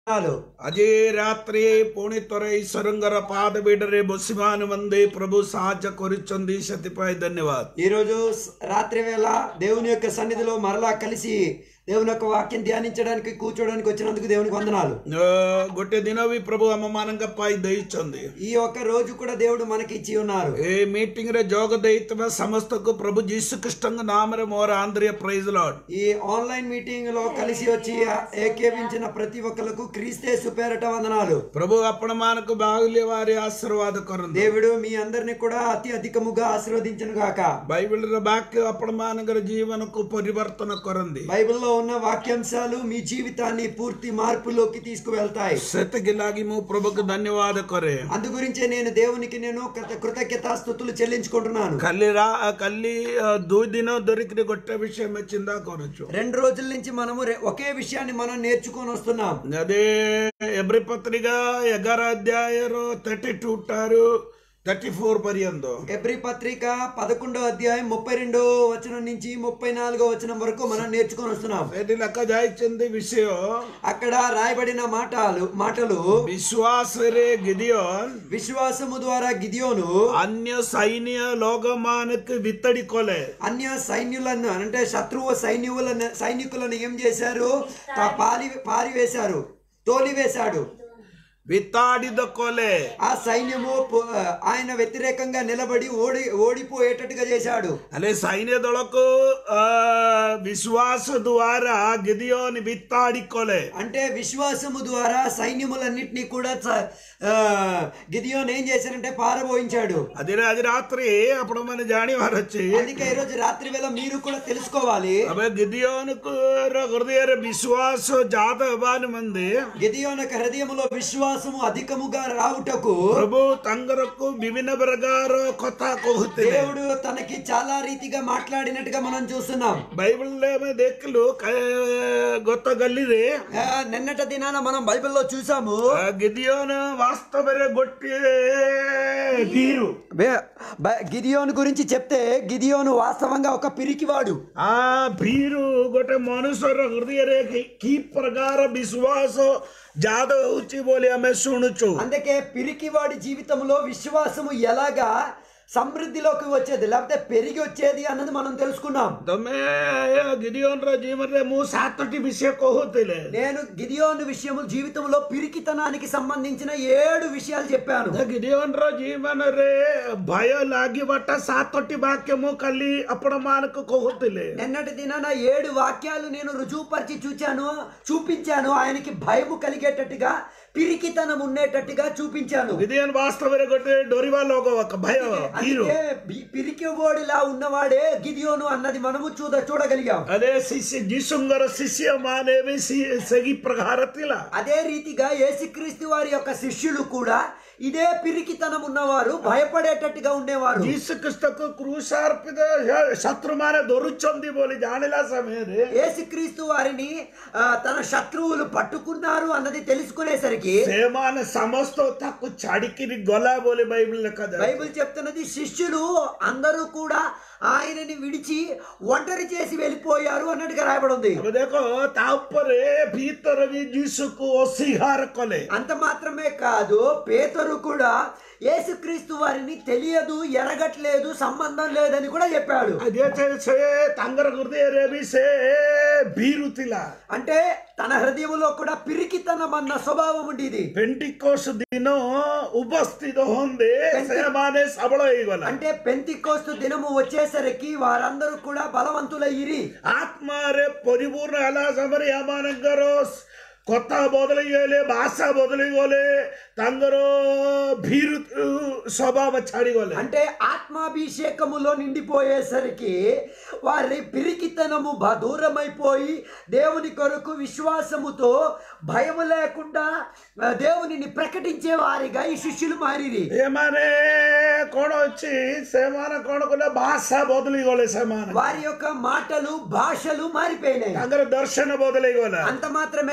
వందనాలు ಅಜೇ ರಾತ್ರಿ ಪೋಣಿ ತೊರೆ ಸರಂಗರ ಪಾದ ಬಿಡರೆ ಬೊಸಿಮಾನು ಮಂದಿ ಪ್ರಭು ಸಹಾಯ ಕೊರಿಚೊಂದಿ ಸತಿಪಾಯಿ ಧನ್ಯವಾದ ఈ రోజు స- రాత్రి వేళ దేవుని యొక్క సన్నిధిలో మరలా కలిసి దేవుని యొక్క వాక్యం ధ్యానించడానికి కూర్చోడానికి వచ్చినందుకు దేవునికి వందనాలు ಆ, ಗೊಟ್ಟೆ ದಿನವಿ ಪ್ರಭು ಅಮ್ಮಮಾನಂಗ ಪಾಯಿ ದಯಿಚೊಂದಿ ఈ ఒక్క రోజు కూడా దేవుడు మనకి ఇచ్చి ఉన్నారు ఏ మీటింగ్ రే జోగ దయితమ సమస్తకు ప్రభు జీసు కృష్ణంగ నామర మోర ఆంధ్రియ ప్రైజ్ లాడ్ ఈ ఆన్లైన్ మీటింగ్ లో కలిసి వచ్చి ఏకేవించిన ప్రతి ఒక్కరికి క్రీస్తేసు పేరట వందనాలు ప్రభు అప్పణమానకు బాగుల్య వారి ఆశీర్వాద కొరంది దేవుడు మీ అందరిని కూడా అతి అధికముగా ఆశీర్వదించను గాక బైబిల్ బాక్య అప్పణమానగర జీవనకు పరివర్తన కొరంది బైబిల్లో ఉన్న వాక్యాంశాలు మీ జీవితాన్ని పూర్తి మార్పులోకి తీసుకువెళ్తాయి ಸೆತಗಿಲಾಗಿ ಮೂ ಪ್ರಭುకు ಧನ್ಯವಾದ ಕೊರೆ అందు గురించే నేను దేవునికి నేను కృత- కృతజ్ఞతాస్థుతులు చెల్లించుకుంటున్నాను కల్లి రా కల్లి ఆ, దూ దినో దొరికిన గొట్ట విషయం వచ్చిందా కొనొచ్చు రెండు రోజుల నుంచి మనము రె- ఒకే విషయాన్ని మనం నేర్చుకొని వస్తున్నాం అదే ఎబ్రి పత్రిక ఎగార అధ్యాయరు థర్టీ టూ టారు థర్టీ ఫోర్ పర్యంతో ఎబ్రి పత్రిక పదకొండో అధ్యాయం ముప్పై రెండో వచనం నుంచి ముప్పై నాలుగో వచనం వరకు మనం నేర్చుకొని వస్తున్నాం ఇది లెక్క జాయిచింది విషయం అక్కడ రాయబడిన మాటలు మాటలు విశ్వాసరే గిదియోన్ విశ్వాసము ద్వారా గిదియోను అన్య సైన్య లోకమానకు విత్తడి కొలే అన్య సైన్యులను అంటే శత్రువు సైన్యులను సైనికులను ఏం చేశారు తా- పాలి పారివేశారు తోలివేశాడు విత్తాడిద కొలే ఆ సైన్యము పో- ఆయన వ్యతిరేకంగా నిలబడి ఓడి ఓడిపోయేటట్టుగా చేశాడు అలే సైన్య దొಳకు ఆ, విశ్వాస ద్వారా గిదియోని విత్తాడి కొలే అంటే విశ్వాసము ద్వారా సైన్యములన్నిటినీ కూడా చ- ఆ, గిదియోన్ ఏం చేశారంటే పారబోయించాడు అది అది రాత్రి అప్పుడు మన జాని వారు వచ్చి అందుకే ఈరోజు రాత్రి వేళ మీరు కూడా తెలుసుకోవాలి అబ్బే గిదియోనుకు హృదయ విశ్వాస జాత హబాని మంది గిదియోన్ యొక్క హృదయములో విశ్వాసము అధికముగా రావుటకు ప్రభు ತಂಗರಕ್ಕೂ ವಿಭಿನ್ನ ಪ್ರಕಾರ ಕೊತ್ತ ಕೋಹುತ್ತಿದೆ దేవుడు తనకి చాలా రీతిగా మాట్లాడినట్టుగా మనం చూస్తున్నాం బైబిల్ దేఖలు ಗೊತ್ತಾಗಲ್ಲಿದೆ ఆ, నిన్నటి దినాన మనం బైబిల్లో చూసాము ಗಿದಿಯೋನ ವಾಸ್ತವರೇ ಗೊಟ್ಟಿ ಬೀರು బే- బ- గిదియోను గురించి చెప్తే గిదియోను వాస్తవంగా ఒక పిరికివాడు ಆ ಬೀರು ಗೊಟ್ಟೆ ಮನುಷ್ಯರ ಹೃದಯ ಕೀ ಪ್ರಕಾರ ವಿಶ್ವಾಸ ಜಾದ ಹೌಚಿ ಬೋಲಿ ಆమె ಸುಣುಚು అందుకే పిరికివాడి జీవితంలో విశ్వాసము ఎలాగా సమృద్ధిలోకి వచ్చేది లేకపోతే పెరిగి వచ్చేది అన్నది మనం తెలుసుకున్నాం ತಮ್ಮೆ ಗಿದಿಯೋನ್ರ ಜೀವನ ಮೂ ಸಾತಟಿ ವಿಷಯ ಕೋಹುತ್ತಿಲ್ಲ నేను గిదియోను విషయము జీవితంలో పిరికితనానికి సంబంధించిన ఏడు విషయాలు చెప్పాను ಗಿದಿಯೋನ್ರ ಜೀವನ ರೇ ಭಯ ಲಾಗಿ ಬಟ್ಟ ಸಾತೊಟ್ಟಿ ವಾಕ್ಯము ಕಲ್ಲಿ ಅಪ್ಪಣ ಮಾನಕ ಕೋಹುತ್ತಿಲ್ಲ నిన్నటి దినాన ఏడు వాక్యాలు నేను రుజువుపరిచి చూచాను చూపించాను ఆయనకి భయము కలిగేటట్టుగా పిరికితనం ఉండేటట్టుగా చూపించాను ಗಿದಿಯೋನ್ ವಾಸ್ತವರೇ ಗೊಟ್ಟೆ ಡೊರಿವಾ ಲೋಕ ఒక ಭಯ ಹೀರೋ అందుకే పి- పిరికివాడిలా ఉన్నవాడే గిదియోను అన్నది మనము చూడ చూడగలిగాం ಅದೇ ಶಿಷ್ಯ ಜಿಸುಂಗರ ಶಿಷ್ಯ ಮಾನೇವಿ ಸಗಿ ಪ್ರಕಾರ ತಿಲ అదే రీతిగా యేసుక్రీస్తు వారి యొక్క శిష్యులు కూడా ఇదే పిరికితనం ఉన్నవారు భయపడేటట్టుగా ఉండేవారు ಜೀಸು ಕ್ರಿಸ್ತಕು ಕ್ರೂಶಾರ್ಪಿತ ಶತ್ರು ಮಾನೆ ದೊರುಚೊಂದಿ ಬೋಲಿ ಜಾಣಿಲ ಸಮಯದೆ యేసుక్రీస్తు వారిని ఆ, తన శత్రువులు పట్టుకున్నారు అన్నది తెలుసుకునేసరికి ಸೇಮಾನ ಸಮಸ್ತ ತಕ್ಕು ಚಡಿಕಿರಿ ಗೊಲ ಬೋಲಿ ಬೈಬಲ್ ಲೆಕ್ಕದ బైబిల్ చెప్తున్నది శిష్యులు అందరూ కూడా ఆయనని విడిచి ఒంటరి చేసి వెళ్ళిపోయారు అన్నట్టుగా రాయబడి ఉంది अब देखो तापरे भीतर भी जीसुకు ఒసిహార కొలే అంత మాత్రమే కాదు పేతరు కూడా యేసుక్రీస్తు వారిని తెలియదు ఎరగట్లేదు సంబంధం లేదని కూడా చెప్పాడు అదే చేసే తంగర హృదయ రేవి సే బీరుతిల అంటే తన హృదయంలో కూడా పిరికితనం అన్న స్వభావం ఉండేది ಪೆಂಟಿಕೋಸ್ ದಿನ ಉಪಸ್ಥಿತ ಹೊಂದೆ ಸೇಮಾನೆ ಸಬಳ ಈಗಲ್ಲ అంటే పెంతికోస్తు దినము వచ్చేసరికి వారందరూ కూడా బలవంతులయ్యిరి ఆత్మరే పరిపూర్ణ ఎలా సమరి అమానంగరో కొత్త బొదలయ్యోలే భాష బొదలయ్యోలే తంగరో భీరు స్వభావ చాడిగోలే అంటే ఆత్మాభిషేకములో నిండిపోయేసరికి వారి పిరికితనము బ- దూరమైపోయి దేవుని కొరకు విశ్వాసముతో భయము లేకుండా ఆ, దేవునిని ప్రకటించే వారిగా ఈ శిష్యులు మారిరి ఏమనే కోణ వచ్చి సేమాన కోణకుల భాష బొదలయ్యోలే సేమాన వారి యొక్క మాటలు భాషలు మారిపోయినాయి తంగర దర్శన బొదలయ్యోలే అంత మాత్రమే కాదు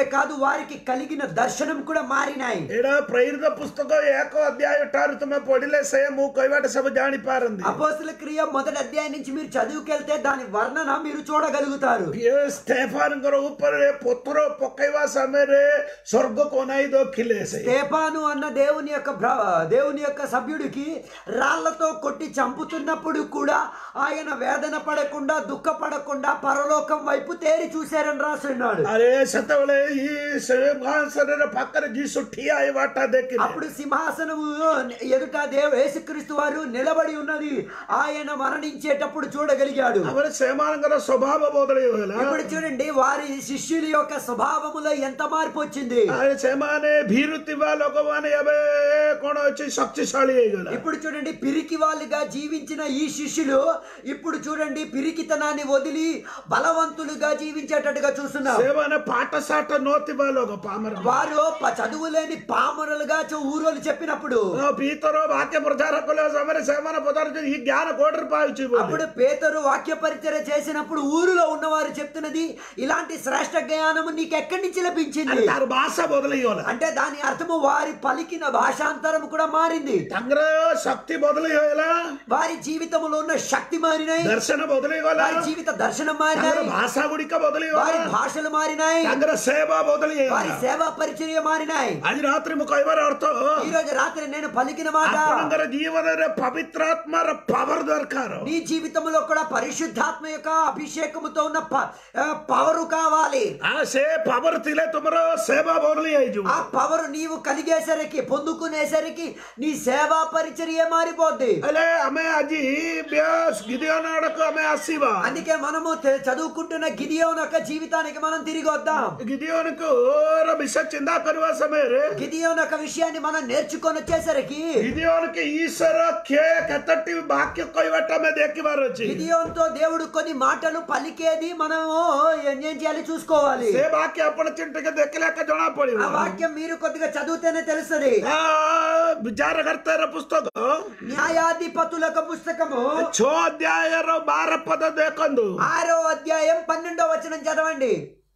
వారికి కలిగిన దర్శనం కూడా మారినాయి ଏଇଟା ପ୍ରେରିତ ପୁସ୍ତକ ଏକ ଅଧ୍ୟାୟ ଠାରୁ ତୁମେ ପଢିଲେ ସେ ମୁଁ କହିବାଟା ସବୁ ଜାଣିପାରନ୍ତି అపోస్తుల క్రియ మొదటి అధ్యాయం నుంచి మీరు చదువుకెళ్తే దాని వర్ణన మీరు చూడగలుగుతారు ଇଏ ଷ୍ଟେଫାନଙ୍କର ଉପରେ ପଥର ପକେଇବା ସମୟରେ ସ୍ୱର୍ଗକୁ ଅନାଇ ଦଖିଲେ ସେ స్టేపాను అన్న దేవుని యొక్క భ్ర- దేవుని యొక్క సభ్యుడికి రాళ్లతో కొట్టి చంపుతున్నప్పుడు కూడా ఆయన వేదన పడకుండా దుఃఖపడకుండా పరలోకం వైపు తేరి చూశారని రాసి ఉన్నాడు ଆରେ ସେତେବେଳେ ଇ ସିଂହାସନର ପାଖରେ ଯୀଶୁ ଠିଆ ହେବାଟା ଦେଖିଲେ అప్పుడు సింహాసనము ఎదుట దేవు యేసుక్రీస్తు వారు నిలబడి ఉన్నది ఆయన మరణించేటప్పుడు చూడగలిగాడు ତାପରେ ସେମାନଙ୍କର ସ୍ୱଭାବ ବଦଳିଗଲା ఇప్పుడు చూడండి వారి శిష్యుల యొక్క స్వభావములో ఎంత మార్పు వచ్చింది ଆରେ ସେମାନେ ଭୀରୁଥିବା ଲୋକମାନେ ଏବେ କଣ ଅଛି ଶକ୍ତିଶାଳୀ ହେଇଗଲା ఇప్పుడు చూడండి పిరికి వాళ్ళుగా జీవించిన ఈ శిష్యులు ఇప్పుడు చూడండి పిరికితనాన్ని వదిలి బలవంతులుగా జీవించేటట్టుగా చూస్తున్నాం ସେମାନେ ପାଠଶାଠ ନଥିବା ଲୋକ ପାମର వారు ప- చదువు లేని పామరులుగా చూ- ఊరోళ్ళు చెప్పినప్పుడు ପିତର ବାକ୍ୟ ପ୍ରଚାର କଲା ସମୟରେ ସେମାନେ ପଚାରୁଛନ୍ତି ఈ ଜ୍ଞାନ କୋଉଠି ପାଉଛି ବୋଲି అప్పుడు పేతురు వాక్య పరిచయం చేసినప్పుడు ఊరిలో ఉన్నవారు చెప్తున్నది ఇలాంటి శ్రేష్ట జ్ఞానము నీకు ఎక్కడి నుంచి లభించింది ତାର ଭାଷା ବଦଳିଗଲା అంటే దాని అర్థము వారి పలికిన భాషాంతరం కూడా మారింది ତାଙ୍କର ଶକ୍ତି ବଦଳି ହେଇଗଲା వారి జీవితంలో ఉన్న శక్తి మారినాయి ଦର୍ଶନ ବଦଳିଗଲା వారి జీవిత దర్శనం ତାଙ୍କର మారినాయి ଭାଷା ଗୁଡ଼ିକ వారి ବଦଳିଗଲା భాషలు మారినాయి ତାଙ୍କର ସେବା ବଦଳି వారి ହେଇଗଲା సేవా పరిచర్య మారినాయి ଆଜି ରାତ୍ରି ମୁଁ କହିବାର ଅର୍ଥ ఈ రోజు రాత్రి నేను పలికిన మాట ଆପଣଙ୍କର ଜୀବନରେ ପବିତ୍ରାତ୍ମାର ପାୱାର ଦରକାର నీ జీవితంలో కూడా పరిశుద్ధాత్మ యొక్క అభిషేకముతో ఉన్న ప- ఆ, పవరు కావాలి ଆଉ ସେ ପାୱାର ଥିଲେ ତୁମର ସେବା ବଦଳି ହେଇଯିବ ఆ పవర్ నీవు కలిగేసరికి పొందుకునేసరికి నీ సేవా పరిచర్య మారిపోద్ది ହେଲେ ଆମେ ଆଜି ବ୍ୟାସ ଗିରିୟନ ଆଡକୁ ଆମେ ଆସିବା అందుకే మనము తె- చదువుకుంటున్న గిదియోన్ యొక్క జీవితానికి మనం తిరిగి వద్దాం ଗିରିୟନକୁ ବିଷୟ ଚିନ୍ତା କରିବା ସମୟରେ గిదియోన్ యొక్క విషయాన్ని మనం నేర్చుకొని వచ్చేసరికి ଗିରିୟନକୁ ଈଶ୍ୱର କିଏ କେତୋଟି ବାକ୍ୟ କହିବାଟା ଆମେ ଦେଖିବାର ଅଛି గిదియోన్తో దేవుడు కొన్ని మాటలు పలికేది మనము ఏం ఏం చేయాలి చూసుకోవాలి ସେ ବାକ୍ୟ ଆପଣ ଚିନ୍ତିକି ଦେଖିଲେ ଏକା ଜଣା ପଡିବ ఆ వాక్యం మీరు కొద్దిగా చదివితేనే తెలుస్తుంది ఆ, ବିଚାରକର୍ତ୍ତାର ପୁସ୍ତକ న్యాయాధిపతుల యొక్క పుస్తకము ଛଅ ଅଧ୍ୟାୟର ବାର ପଦ ଦେଖନ୍ତୁ ఆరో అధ్యాయం పన్నెండో వచనం చదవండి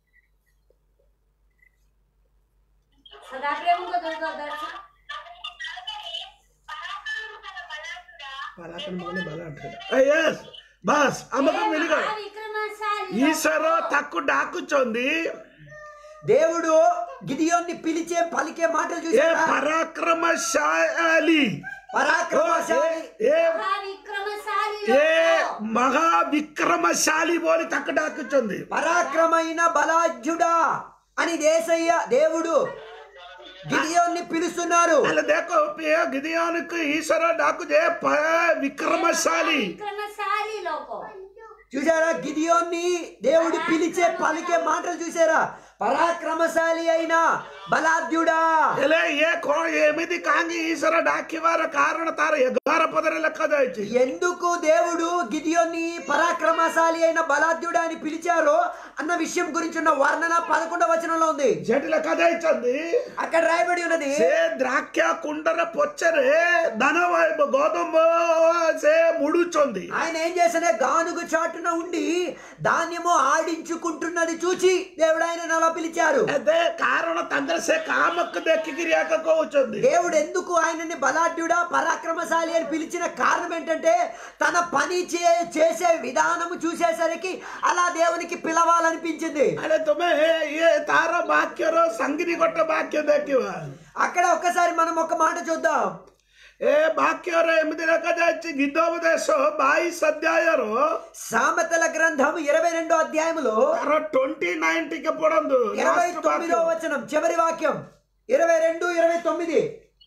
सदा प्रेम को दूरदर्शन Yes, ବାସ୍ ଆମକୁ ମିଳିଗଲା విక్రమశాలి ఈశ్వର ତାକୁ ଡାକୁଛନ୍ତି దేవుడు గిదియోన్ని పిలిచే పలికే మాటలు ଏ చూసారా ପରାକ୍ରମଶାଳୀ పరాక్రమశాలి ଏ విక్రమశాలి ଏ ମହାବିକ୍ରମଶାଳୀ ବୋଲି ତାକୁ ଡାକୁଛନ୍ତି పరాక్రమైన బలాఢ్యుడా అని దేశయ్య దేవుడు గిదియోన్ని పిలుస్తున్నారు ହେଲେ ଦେଖ ପ୍ରିୟ గిదియోనికి ఈశ్వର ଡାକୁଛେ ପ- విక్రమశాଳୀ విక్రమశాలి లోకో చూసారా గిదియోన్ని దేవుడు పిలిచే పలికే మాటలు చూసారా పరాక్రమశాలి అయిన బలాఢ్యుడా ହେଲେ ଇଏ କଣ ଏମିତି କାହିଁକି ଈଶ୍ୱର ଡାକିବାର କାରଣ ତାର ଏଗାର ପଦରେ ଲେଖାଯାଇଛି ఎందుకు దేవుడు గిదియోన్ని పరాక్రమశాలి అయిన బలాఢ్యుడా అని పిలిచారో అన్న విషయం గురించి ఉన్న వర్ణన పదకొండవ వచనంలో ఉంది ସେଠି ଲେଖାଯାଇଛନ୍ତି అక్కడ రాయబడి ఉన్నది ସେ ଦ୍ରାକ୍ଷା କୁଣ୍ଡର ପଛରେ ଧାନ ଗୌତମ ସେ ମୁଡୁଛନ୍ତି ఆయన ఏం చేశాడే గానుగు చాటున ఉండి ధాన్యము ఆడించుకుంటున్నది చూచి దేవుడు ఆయన అలా పిలిచారు ଏବେ କାରଣ ତାଙ୍କର ସେ କାମକୁ ଦେଖିକିରି ଆଗ କହୁଛନ୍ତି దేవుడు ఎందుకు ఆయనని బలాఢ్యుడా పరాక్రమశాలి అని పిలిచిన కారణం ఏంటంటే తన పని చే చేసే విధానము చూసేసరికి అలా దేవునికి పిలవాలనిపించింది ଆରେ ତୁମେ ଇଏ ତାର ବାକ୍ୟର ସାଙ୍ଗିରି ଗୋଟେ ବାକ୍ୟ ଦେଖିବା అక్కడ ఒక్కసారి మనం ఒక మాట చూద్దాం ଏ ବାକ୍ୟରେ ଏମିତି ଲେଖାଯାଇଛି ଗୀତୋପଦେଶ ବାଇଶ ଅଧ୍ୟାୟର సామెతల గ్రంథం ఇరవై రెండో అధ్యాయములో ତାର ଟ୍ୱେଣ୍ଟି ନାଇନ ଟିକେ ପଢନ୍ତୁ ఇరవై Last తొమ్మిదో ବାକ୍ୟ। వచనం చివరి వాక్యం ఇరవై రెండు ఇరవై తొమ్మిది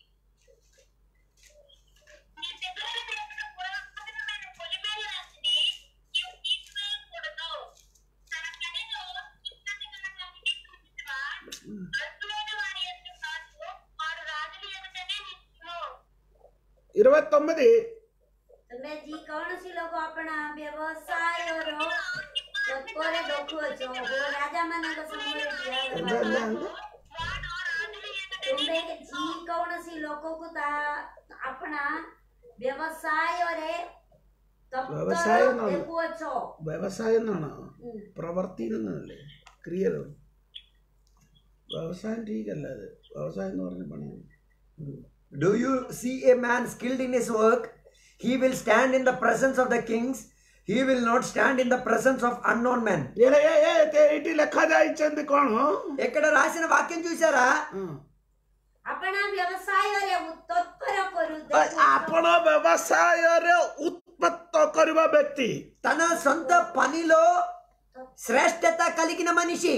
నీ పితరుల చేసిన పురాతనమైన పొలిమేర రాశిని నీవు తీసివేయకూడదు. తన పనిలో ఇబ్బంది కలగడానికి కృషివా? అర్థమైన వారి ఎదుట కాదు, వారు రాజుల ఎదుటనే నిలుచును. ఇరవై తొమ్మిది ତୁମେ ଯେ କୌଣସି ଲୋକ ଆପଣା ବ୍ୟବସାୟର ତତ୍ପରେ ଦେଖୁଅଛ ଓ ରାଜାମାନଙ୍କ ସମୟରେ ଠିଆ ହେବା వాడు రాజుల ఎదుట ତୁମେ ଯେ କୌଣସି ଲୋକକୁ ତା ଆପଣା ବ୍ୟବସାୟରେ ତତ୍ପର ବ୍ୟବସାୟ ନୁହଁ। ଦେଖୁଅଛ ବ୍ୟବସାୟ ନଣ ପ୍ରବର୍ତ୍ତି ନହେଲେ କ୍ରିୟାର വ്യവസായം ടീക്കല്ല അത് വ്യവസായം എന്ന് പറഞ്ഞ പണിയാണ് Do you see a man skilled in his work? He will stand in the presence of the kings. He will not stand in the presence of unknown men. ఏ ఏ ఏ తే- ఇటు లెక్క దాయిచ్చింది కోణ ఎక్కడ రాసిన వాక్యం చూసారా આપણા વ્યવસાયોରେ તત્પર કરું ଆପଣ ବ୍ୟବସାୟରେ ଉତ୍ପତ୍ତ କରିବା ବ୍ୟକ୍ତି తన సొంత పనిలో శ్రేష్టత కలిగిన మనిషి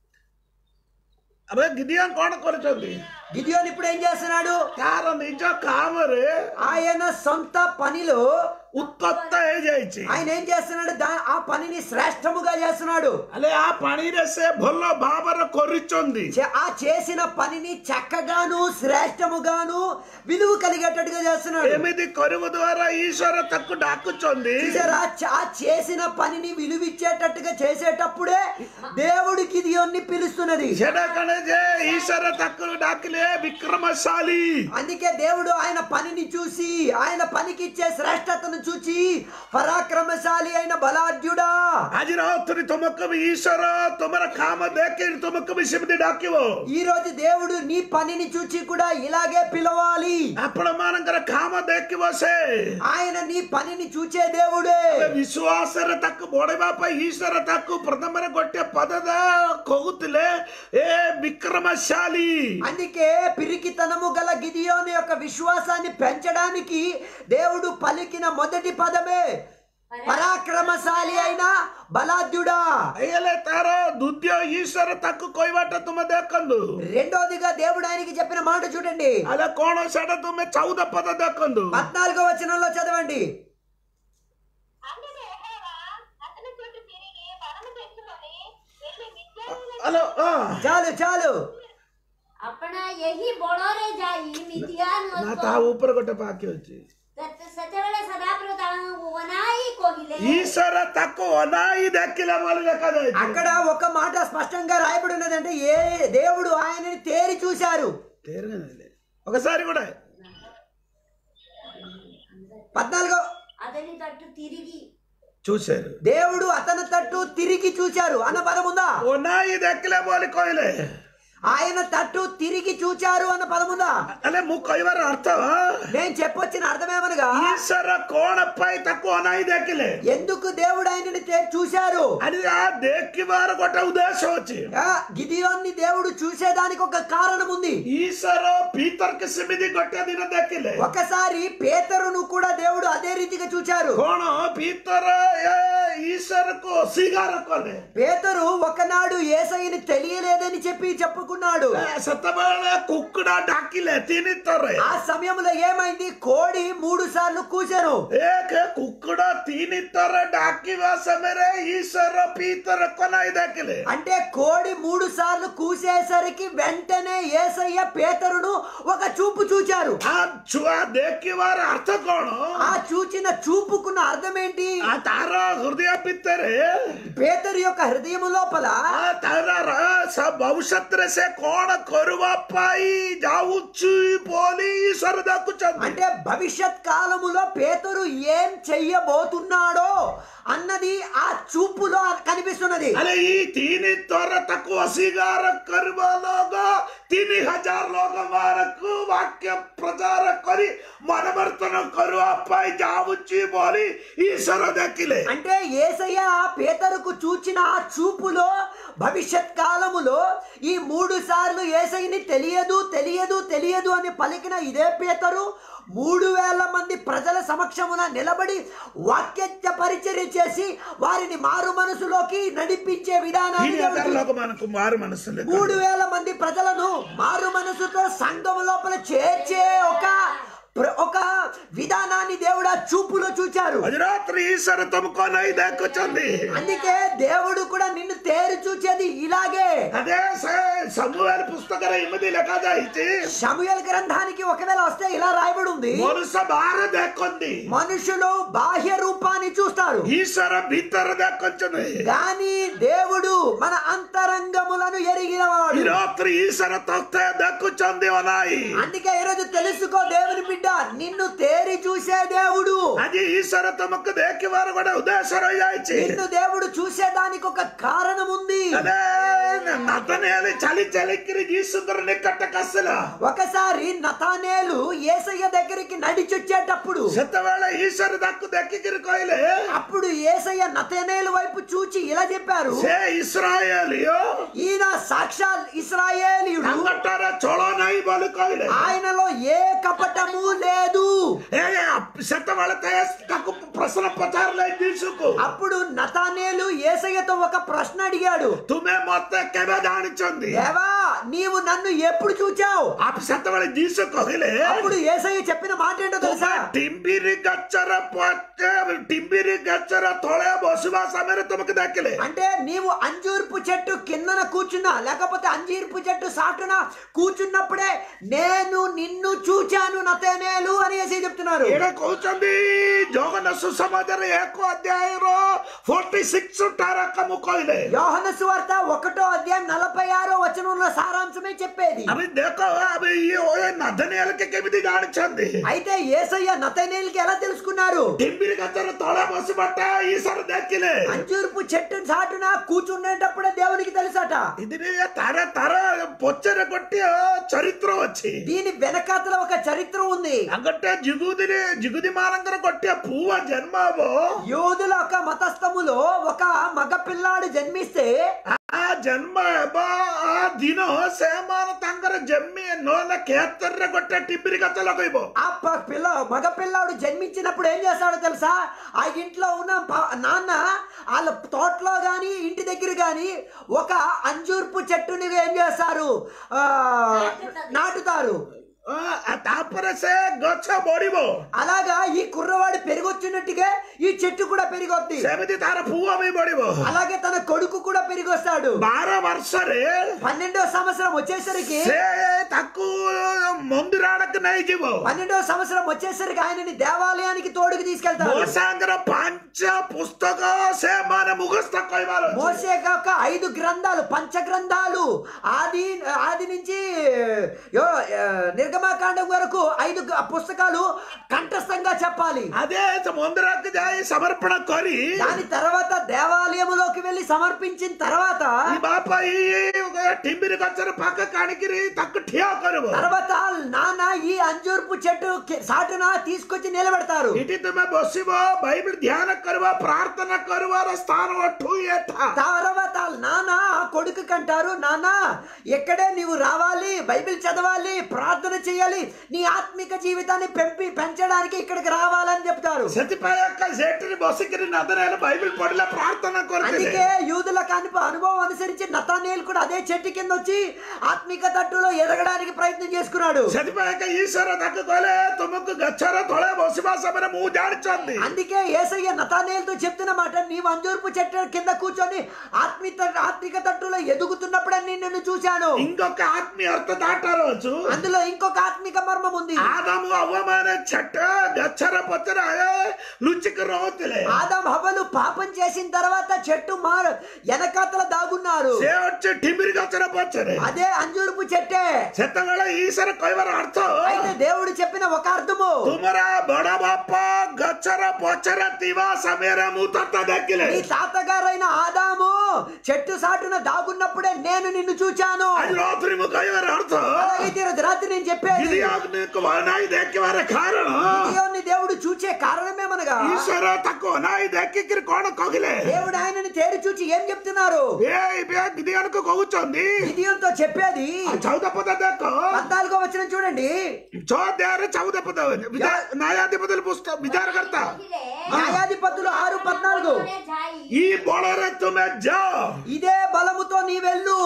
అరే గిదియం କଣ କରୁଛନ୍ତି గిదియోన్ ఇప్పుడు ఏం చేస్తున్నాడు ତାର ନିଜ କାମରେ ఆయన సొంత పనిలో ଉତ୍ପତ୍ତ ହେଇଯାଇଛି ఆయన ఏం చేస్తున్నాడు దా- ఆ పనిని శ్రేష్టముగా చేస్తున్నాడు ହେଲେ ఆ ପାଣିରେ ସେ ଭଲ ଭାବରେ କରିଛନ୍ତି చే- ఆ చేసిన పనిని చక్కగాను శ్రేష్టముగాను విలువ కలిగేటట్టుగా చేస్తున్నాడు ଏମିତି କରିବା ଦ୍ୱାରା ଈଶ୍ୱର ତାକୁ ଡାକୁଛନ୍ତି చూసారా చ- ఆ చేసిన పనిని విలువిచ్చేటట్టుగా చేసేటప్పుడే దేవుడు గిదియోన్ని పిలుస్తున్నది ସେଟା କଣ ଯେ ଈଶ୍ୱର ତାକୁ ଡାକିଲେ ବିକ୍ରମଶାଳୀ అందుకే దేవుడు ఆయన పనిని చూసి ఆయన పనికిచ్చే శ్రేష్టతను చూచి పరాక్రమశాలి అయిన బలాఢ్యుడా ଆଜି ରାତ୍ରି ତୁମକୁ ବି ଈଶ୍ୱର ତୁମର କାମ ଦେଖି ତୁମକୁ ବି ସେମିତି ଡାକିବ ఈ రోజు దేవుడు నీ పనిని చూచి కూడా ఇలాగే పిలవాలి ଆପଣ ମାନଙ୍କର କାମ ଦେଖିବ ସେ ఆయన నీ పనిని చూచే దేవుడే ବିଶ୍ୱାସରେ ତାକୁ ବଢେଇବା ପାଇଁ ଈଶ୍ୱର ତାକୁ ପ୍ରଥମରେ ଗୋଟିଏ ପଦ ଦ- କହୁଥିଲେ ଏ ବିକ୍ରମଶାଳୀ అందుకే పిరికితనము గల గిదియోని యొక్క విశ్వాసాన్ని పెంచడానికి దేవుడు పలికిన మొదటి పదమే పరాక్రమశాలి అయిన బలాఢ్యుడా ହେଲେ ତାର ଦ୍ୱିତୀୟ ଈଶ୍ୱର ତାକୁ କହିବାଟା ତୁମେ ଦେଖନ୍ତୁ రెండోదిగా దేవుడు ఆయనకి చెప్పిన మాట చూడండి ହେଲେ କଣ ସେଟା ତୁମେ ଚଉଦ ପଦ ଦେଖନ୍ତୁ పద్నాలుగో వచనంలో చదవండి అందుకు యెహోవా అతని చుట్టూ తిరిగి బలము తెచ్చుకొని వెళ్ళి మిద్యానీయుల హలో ఆ. చాలు చాలు આપણા ଏହି ବଳରେ ଯାଇ ମିଦିଆନ ନା ତା ଉପରେ ଗୋଟେ ବାକ୍ୟ ଅଛି ସେତେବେଳେ ସଦାପ୍ରଭୁ ତାଙ୍କୁ ଅନାଇ କହିଲେ ఈశ్వర ତାକୁ ଅନାଇ ଦେଖିଲା ବୋଲି ଲେଖାଯାଇଛି అక్కడ ఒక మాట స్పష్టంగా రాయబడి ఉన్నదంటే ఏ దేవుడు ఆయనని తేరి చూశారు తేరుగానే. ఒకసారి కూడా పద్నాలుగో అతని తట్టు తిరిగి చూశారు దేవుడు అతని తట్టు తిరిగి చూశారు అన్న పదం ఉందా ଅନାଇ ଦେଖିଲା ବୋଲି କହିଲେ ఆయన తట్టు తిరిగి చూచారు అన్న పదం ఉందా ହେଲେ ମୁଁ କହିବାର ଅର୍ଥ నేను చెప్పొచ్చిన అర్థమేమనగా ఈశ్వర କଣ ପାଇଁ ତାକୁ ଅନାଇ ଦେଖିଲେ ఎందుకు దేవుడు ఆయనని తే- చూశారు అని ఆ ଦେଖିବାର ଗୋଟେ ଉଦ୍ଦେଶ୍ୟ ଅଛି ఆ, గిదియోన్ని దేవుడు చూసేదానికి ఒక కారణం ఉంది ఈశ్వର ପିତରକୁ ସେମିତି ଗୋଟେ ଦିନ ଦେଖିଲେ ఒకసారి పేతరును కూడా దేవుడు అదే రీతిగా చూచారు କଣ ପିତର ଏ ଈଶ୍ୱରକୁ ଅସ୍ୱୀକାର କଲେ పేతరు ఒకనాడు ఏసైని తెలియలేదని చెప్పి చెప్పుకున్నాడు ଏ, ସେତେବେଳେ କୁକୁଡ଼ା ଡାକିଲେ ତିନି ଥର ఆ సమయంలో ఏమైంది కోడి మూడు సార్లు కూశాను ଏକ କୁକୁଡ଼ା ତିନି ଥର ଡାକିବା ସମୟରେ ଈଶ୍ୱର ପିତର କନାଇ ଦେଖିଲେ అంటే కోడి మూడు సార్లు కూసేసరికి వెంటనే ఏసయ్య పేతరును ఒక చూపు చూచారు ఆ ଛୁଆ ଦେଖିବାର ଅର୍ଥ କଣ ఆ చూచిన చూపుకున్న అర్థం ఏంటి ఆ ତାର ହୃଦୟ ଭିତରେ పేతరు యొక్క హృదయం లోపల ఆ ତାର ର- ସ- ଭବିଷ୍ୟତରେ ସେ କଣ କରିବା ପାଇଁ ଯାଉଛି ବୋଲି ଈଶ୍ୱର ଦେଖୁଛନ୍ତି అంటే భవిష్యత్ కాలములో పేతరు ఏం చెయ్యబోతున్నాడో అన్నది ఆ చూపులో కనిపిస్తున్నది ହେଲେ ଏଇ ତିନି ଥର ତାକୁ ଅସ୍ୱୀକାର କରିବା ଲୋକ ତିନି ହଜାର ଲୋକମାନଙ୍କୁ ବାକ୍ୟ ପ୍ରଚାର କରି ମନବର୍ତ୍ତନ କରିବା ପାଇଁ ଯାଉଛି ବୋଲି ଈଶ୍ୱର ଦେଖିଲେ అంటే ఏసయ్య ఆ పేతరుకు చూచిన ఆ చూపులో భవిష్యత్ కాలములో ఈ మూడు సార్లు ఏసైని తెలియదు తెలియదు తెలియదు అని పలికిన ఇదే పేతరు మూడు వేల మంది ప్రజల సమక్షమున నిలబడి వాక్యత్య పరిచర్య చేసి వారిని మారు మనసులోకి నడిపించే విధానాన్ని ତିନି ହଜାର దేవుడు ଲୋକମାନଙ୍କୁ ମାରୁ ମନୁଷ୍ୟ మూడు వేల మంది ప్రజలను మారు మనసుతో సంఘం లోపల చేర్చే ఒక ప్ర- ఒక విధానాన్ని దేవుడు ఆ చూపులో చూచారు ଆଜି ରାତ୍ରି ଈଶ୍ୱର ତୁମକୁ ନେଇ ଦେଖୁଛନ୍ତି అందుకే దేవుడు కూడా నిన్ను తేరి చూచేది ఇలాగే అదే స- సమూహల పుస్తకରେ ଏମିତି ଲେଖାଯାଇଛି సమయల్ గ్రంథానికి ఒకవేళ వస్తే ఇలా రాయబడి ఉంది ମନୁଷ୍ୟ ବାହାରେ ଦେଖନ୍ତି మనుషులు బాహ్య రూపాన్ని చూస్తారు ଈଶ୍ୱର ଭିତରେ ଦେଖୁଛନ୍ତି కానీ దేవుడు మన అంతరంగములను ఎరిగినవాడు ఈ రాత్రి ఈశ్వర తొస్తే దక్కుచంది అనాయి అందుకే ఈరోజు తెలుసుకో దేవుని బిడ్డ నిన్ను తేరి తేరి చూసే దేవుడు ଆଜି ଈଶ୍ୱର ତମକୁ ଦେଖିବାର ଗୋଟେ ଉଦ୍ଦେଶ୍ୟ ରହିଯାଇଛି నిన్ను దేవుడు చూసేదానికి ఒక కారణం ఉంది ନାତନିଆଲି ଚାଲି ଚାଲିକିରି ଯୀଶୁଙ୍କର ନିକଟକୁ ଆସିଲା ఒకసారి నతానేలు ఏసయ్య దగ్గరికి నడిచొచ్చేటప్పుడు ସେତେବେଳେ ଈଶ୍ୱର ତାକୁ ଦେଖିକିରି କହିଲେ అప్పుడు ఏసయ్య నతనేలు వైపు చూచి ఇలా చెప్పారు ସେ ଇସ୍ରାଏଲିଓ ఈయన సాక్షాత్ ఇస్రాయేలీయుడు ତାଙ୍କଠାରେ ଚଳ ନାହିଁ ବୋଲି କହିଲେ ఆయనలో ఏ కపటము లేదు ଏ ସେତେବେଳେ ତେ- ତାକୁ ପ୍ରଶ୍ନ ପଚାରିଲେ ଯୀଶୁକୁ అప్పుడు నతానేలు ఏసయ్యతో ఒక ప్రశ్న అడిగాడు ତୁମେ ମତେ କେବେ ଜାଣିଛନ୍ତି దేవా నీవు నన్ను ఎప్పుడు చూచావు ଆପ ସେତେବେଳେ ଯୀଶୁ କହିଲେ అప్పుడు ఏసయ్య చెప్పిన మాట ఏంటో తెలుసా ତୁମେ ଟିମ୍ବିରି ଗଛର ପଟେ- ଟିମ୍ବିରି ଗଛର ତଳେ ବସିବା ସମୟରେ ତୁମକୁ ଦେଖିଲେ అంటే నీవు అంజూర్పు చెట్టు కిందన కూర్చున్నా లేకపోతే అంజీర్పు చెట్టు సాటున కూర్చున్నప్పుడే నేను నిన్ను చూచాను నతనేలు అని ఏసయ్య చెప్తున్నారు ଏଇଟା କହୁଛନ୍ତି ଜଗନ୍ନାଥ ସୁସମାଜରେ ଏକ ଅଧ୍ୟାୟର ଫୋର୍ଟି ସିକ୍ସ ଟାରକ ମୁଁ କହିଲେ యోహన సువార్త ఒకటో అధ్యాయం నలభై ఆరో వచనంలో సారాంశమే చెప్పేది ଆମେ ଦେଖ ଆମେ ଇଏ ନାଧନିଆଲକେ କେମିତି ଜାଣିଛନ୍ତି అయితే ఏసయ్య నతనేలుకి ఎలా తెలుసుకున్నారు ଟିମ୍ବିରି ଗଛର ତଳେ ବସିବାଟା ఈశ్వର ଦେଖିଲେ అంజూర్పు చెట్టు సాటున కూర్చుండేటప్పుడే దేవునికి తెలుసట ଇଦିରେ ତାର ତାର ପଛରେ ଗୋଟିଏ ଚରିତ୍ର ଅଛି దీని వెనకాతల ఒక చరిత్ర ఉంది ଗୋଟେ ଜିଗୁଦିରେ ଜିଗୁଦି ମାନଙ୍କର ଗୋଟିଏ ପୁଅ ଜନ୍ମ ହବ యోధుల ఒక మతస్థములో ఒక మగ పిల్లాడు జన్మిస్తే ఆ జన్మ ହେବ ఆ ଦିନ ସେମାନେ ତାଙ୍କର ଜମି ନହେଲେ କ୍ଷେତ୍ରରେ ଗୋଟେ ଟିମ୍ବିରି ଗଛ ଲଗେଇବ ఆ ప- పిల్ల మగ పిల్లాడు జన్మించినప్పుడు ఏం చేస్తాడో తెలుసా ఆ ఇంట్లో ఉన్న ప- నాన్న వాళ్ళ తోటలో గాని ఇంటి దగ్గర గాని ఒక అంజూర్పు చెట్టుని ఏం చేస్తారు ఆ, నాటుతారు ఆ, ତାପରେ ସେ ଗଛ ବଢିବ అలాగా ఈ కుర్రవాడు పెరిగొచ్చినట్టుగా ఈ చెట్టు కూడా పెరిగొద్ది ସେମିତି ତାର ପୁଅ ବି ବଢିବ అలాగే తన కొడుకు కూడా పెరిగొస్తాడు ବାର ବର୍ଷରେ పన్నెండో సంవత్సరం వచ్చేసరికి ସେ ତାକୁ ମନ୍ଦିର ଆଡକୁ ନେଇଯିବ పన్నెండో సంవత్సరం వచ్చేసరికి ఆయనని దేవాలయానికి తోడుకు తీసుకెళ్తారు ମୋ ସାଙ୍ଗର ପାଞ୍ଚ ପୁସ୍ତକ ସେମାନେ ମୁଖସ୍ଥ କହିବାର ଅଛି। మోసే యొక్క ఐదు గ్రంథాలు పంచ గ్రంథాలు ఆది ఆది నుంచి యో- ఆ, నిర్గమాకాండం వరకు ఐదు గ- పుస్తకాలు కంఠస్థంగా చెప్పాలి అదే ମନ୍ଦିରକୁ ଯାଇ ସମର୍ପଣ କରି దాని తర్వాత దేవాలయములోకి వెళ్లి సమర్పించిన తర్వాత ఈ ବାପା ଏଇ ଟିମ୍ବିରି ଗଛର ପାଖକୁ ଆଣିକିରି ତାକୁ ଠିଆ କରିବ తర్వాత నాన్న ఈ అంజూర్పు చెట్టు కి- సాటున తీసుకొచ్చి నిలబెడతారు ଏଠି ତୁମେ ବସିବ ବାଇబଲ ଧ୍ୟାନ କରିବ ପ୍ରାର୍ଥନା କରିବାର ସ୍ଥାନ ଅଠୁ ଏଠା తర్వాత నాన్న ఆ కొడుకు కంటారు నాన్న ఎక్కడే నీవు రావాలి బైబిల్ చదవాలి ప్రార్థన చేయాలి నీ ఆత్మిక జీవితాన్ని పెంపి పెంచడానికి ఇక్కడికి రావాలని చెప్తారు ସେଥିପାଇଁ ଏକା ସେଠି ବସିକିରି ନଦନାଇଲ ବାଇబଲ ପଢିଲା ପ୍ରାର୍ଥନା କରିଥିଲେ అందుకే యూదులకు అనుభ అనుభవం అనుసరించి నతానేలు కూడా అదే చెట్టు కింద వచ్చి ఆత్మిక తట్టులో ఎదగడానికి ప్రయత్నం చేసుకున్నాడు ସେଥିପାଇଁ ଏକା ଈଶ୍ୱର ତାକୁ କହିଲେ ତୁମକୁ ଗଛର ତଳେ ବସିବା ସମୟରେ ମୁଁ ଜାଣିଛନ୍ତି అందుకే ఏసయ్య నతానేలతో చెప్తున్న మాట నీవు అంజూర్పు చెట్టు కింద కూర్చొని ఆత్మిక ఆత్మిక తట్టులో ఎదుగుతున్నప్పుడే నేను నిన్ను చూశాను ఇంకొక ఆత్మీయ అర్థ దాటారవచ్చు అందులో ఇంకొక ఆత్మిక మర్మం ఉంది ఆదము అవ్వమైన చెట్ట గచ్చర పచ్చర లుచికి రହୁଥିଲେ ఆదాం హవ్వలు పాపం చేసిన తర్వాత చెట్టు మార వెనకాతల దాగున్నారు ସେ ହଉଛି ଠିମିରି ଗଛର ପଛରେ అదే అంజూరుపు చెట్టే ସେତେବେଳେ ଈଶ୍ୱର କହିବାର ଅର୍ଥ అయితే దేవుడు చెప్పిన ఒక అర్థము ତୁମର ବଡ ବାପ ଗଛର ପଛରେ ଥିବା ସମୟରେ ମୁଁ ତତେ ଦେଖିଲେ నీ తాతగారైన ఆదాము చెట్టు సాటున దాగున్నప్పుడే నేను నిన్ను చూచాను ଆଜି ରାତ୍ରି ମୁଁ କହିବାର ଅର୍ଥ అలాగైతే ఈరోజు రాత్రి నేను చెప్పేది ఇది ଆଗ୍ନିକୁ ଅନାଇ ଦେଖିବାର କାରଣ గిదియోన్ని దేవుడు చూచే కారణమేమనగా ଈଶ୍ୱର ତାକୁ ଅନାଇ ଦେଖିକିରି କଣ କହିଲେ దేవుడు ఆయనని తేరి చూచి ఏం చెప్తున్నారు ଏ ଏବେ గిଦିୟନକୁ କହୁଛନ୍ତି గిదియోన్తో చెప్పేది ଚଉଦ ପଦ ଦେଖ పద్నాలుగో వచ్చిన చూడండి ଛଅ ଅଧ୍ୟାୟରେ ଚଉଦ ପଦ ନ୍ୟାୟାଧିପତି ପୁସ୍ତକ ବିଚାର କର୍ତ୍ତା କହିଲେ, న్యాయాధిపతులు ఆరు పద్నాలుగు "ଘରେ ଯାଇ ଇ ବଳରେ ତୁମେ ଯାଅ ఇదే బలముతో నీ వెళ్ళు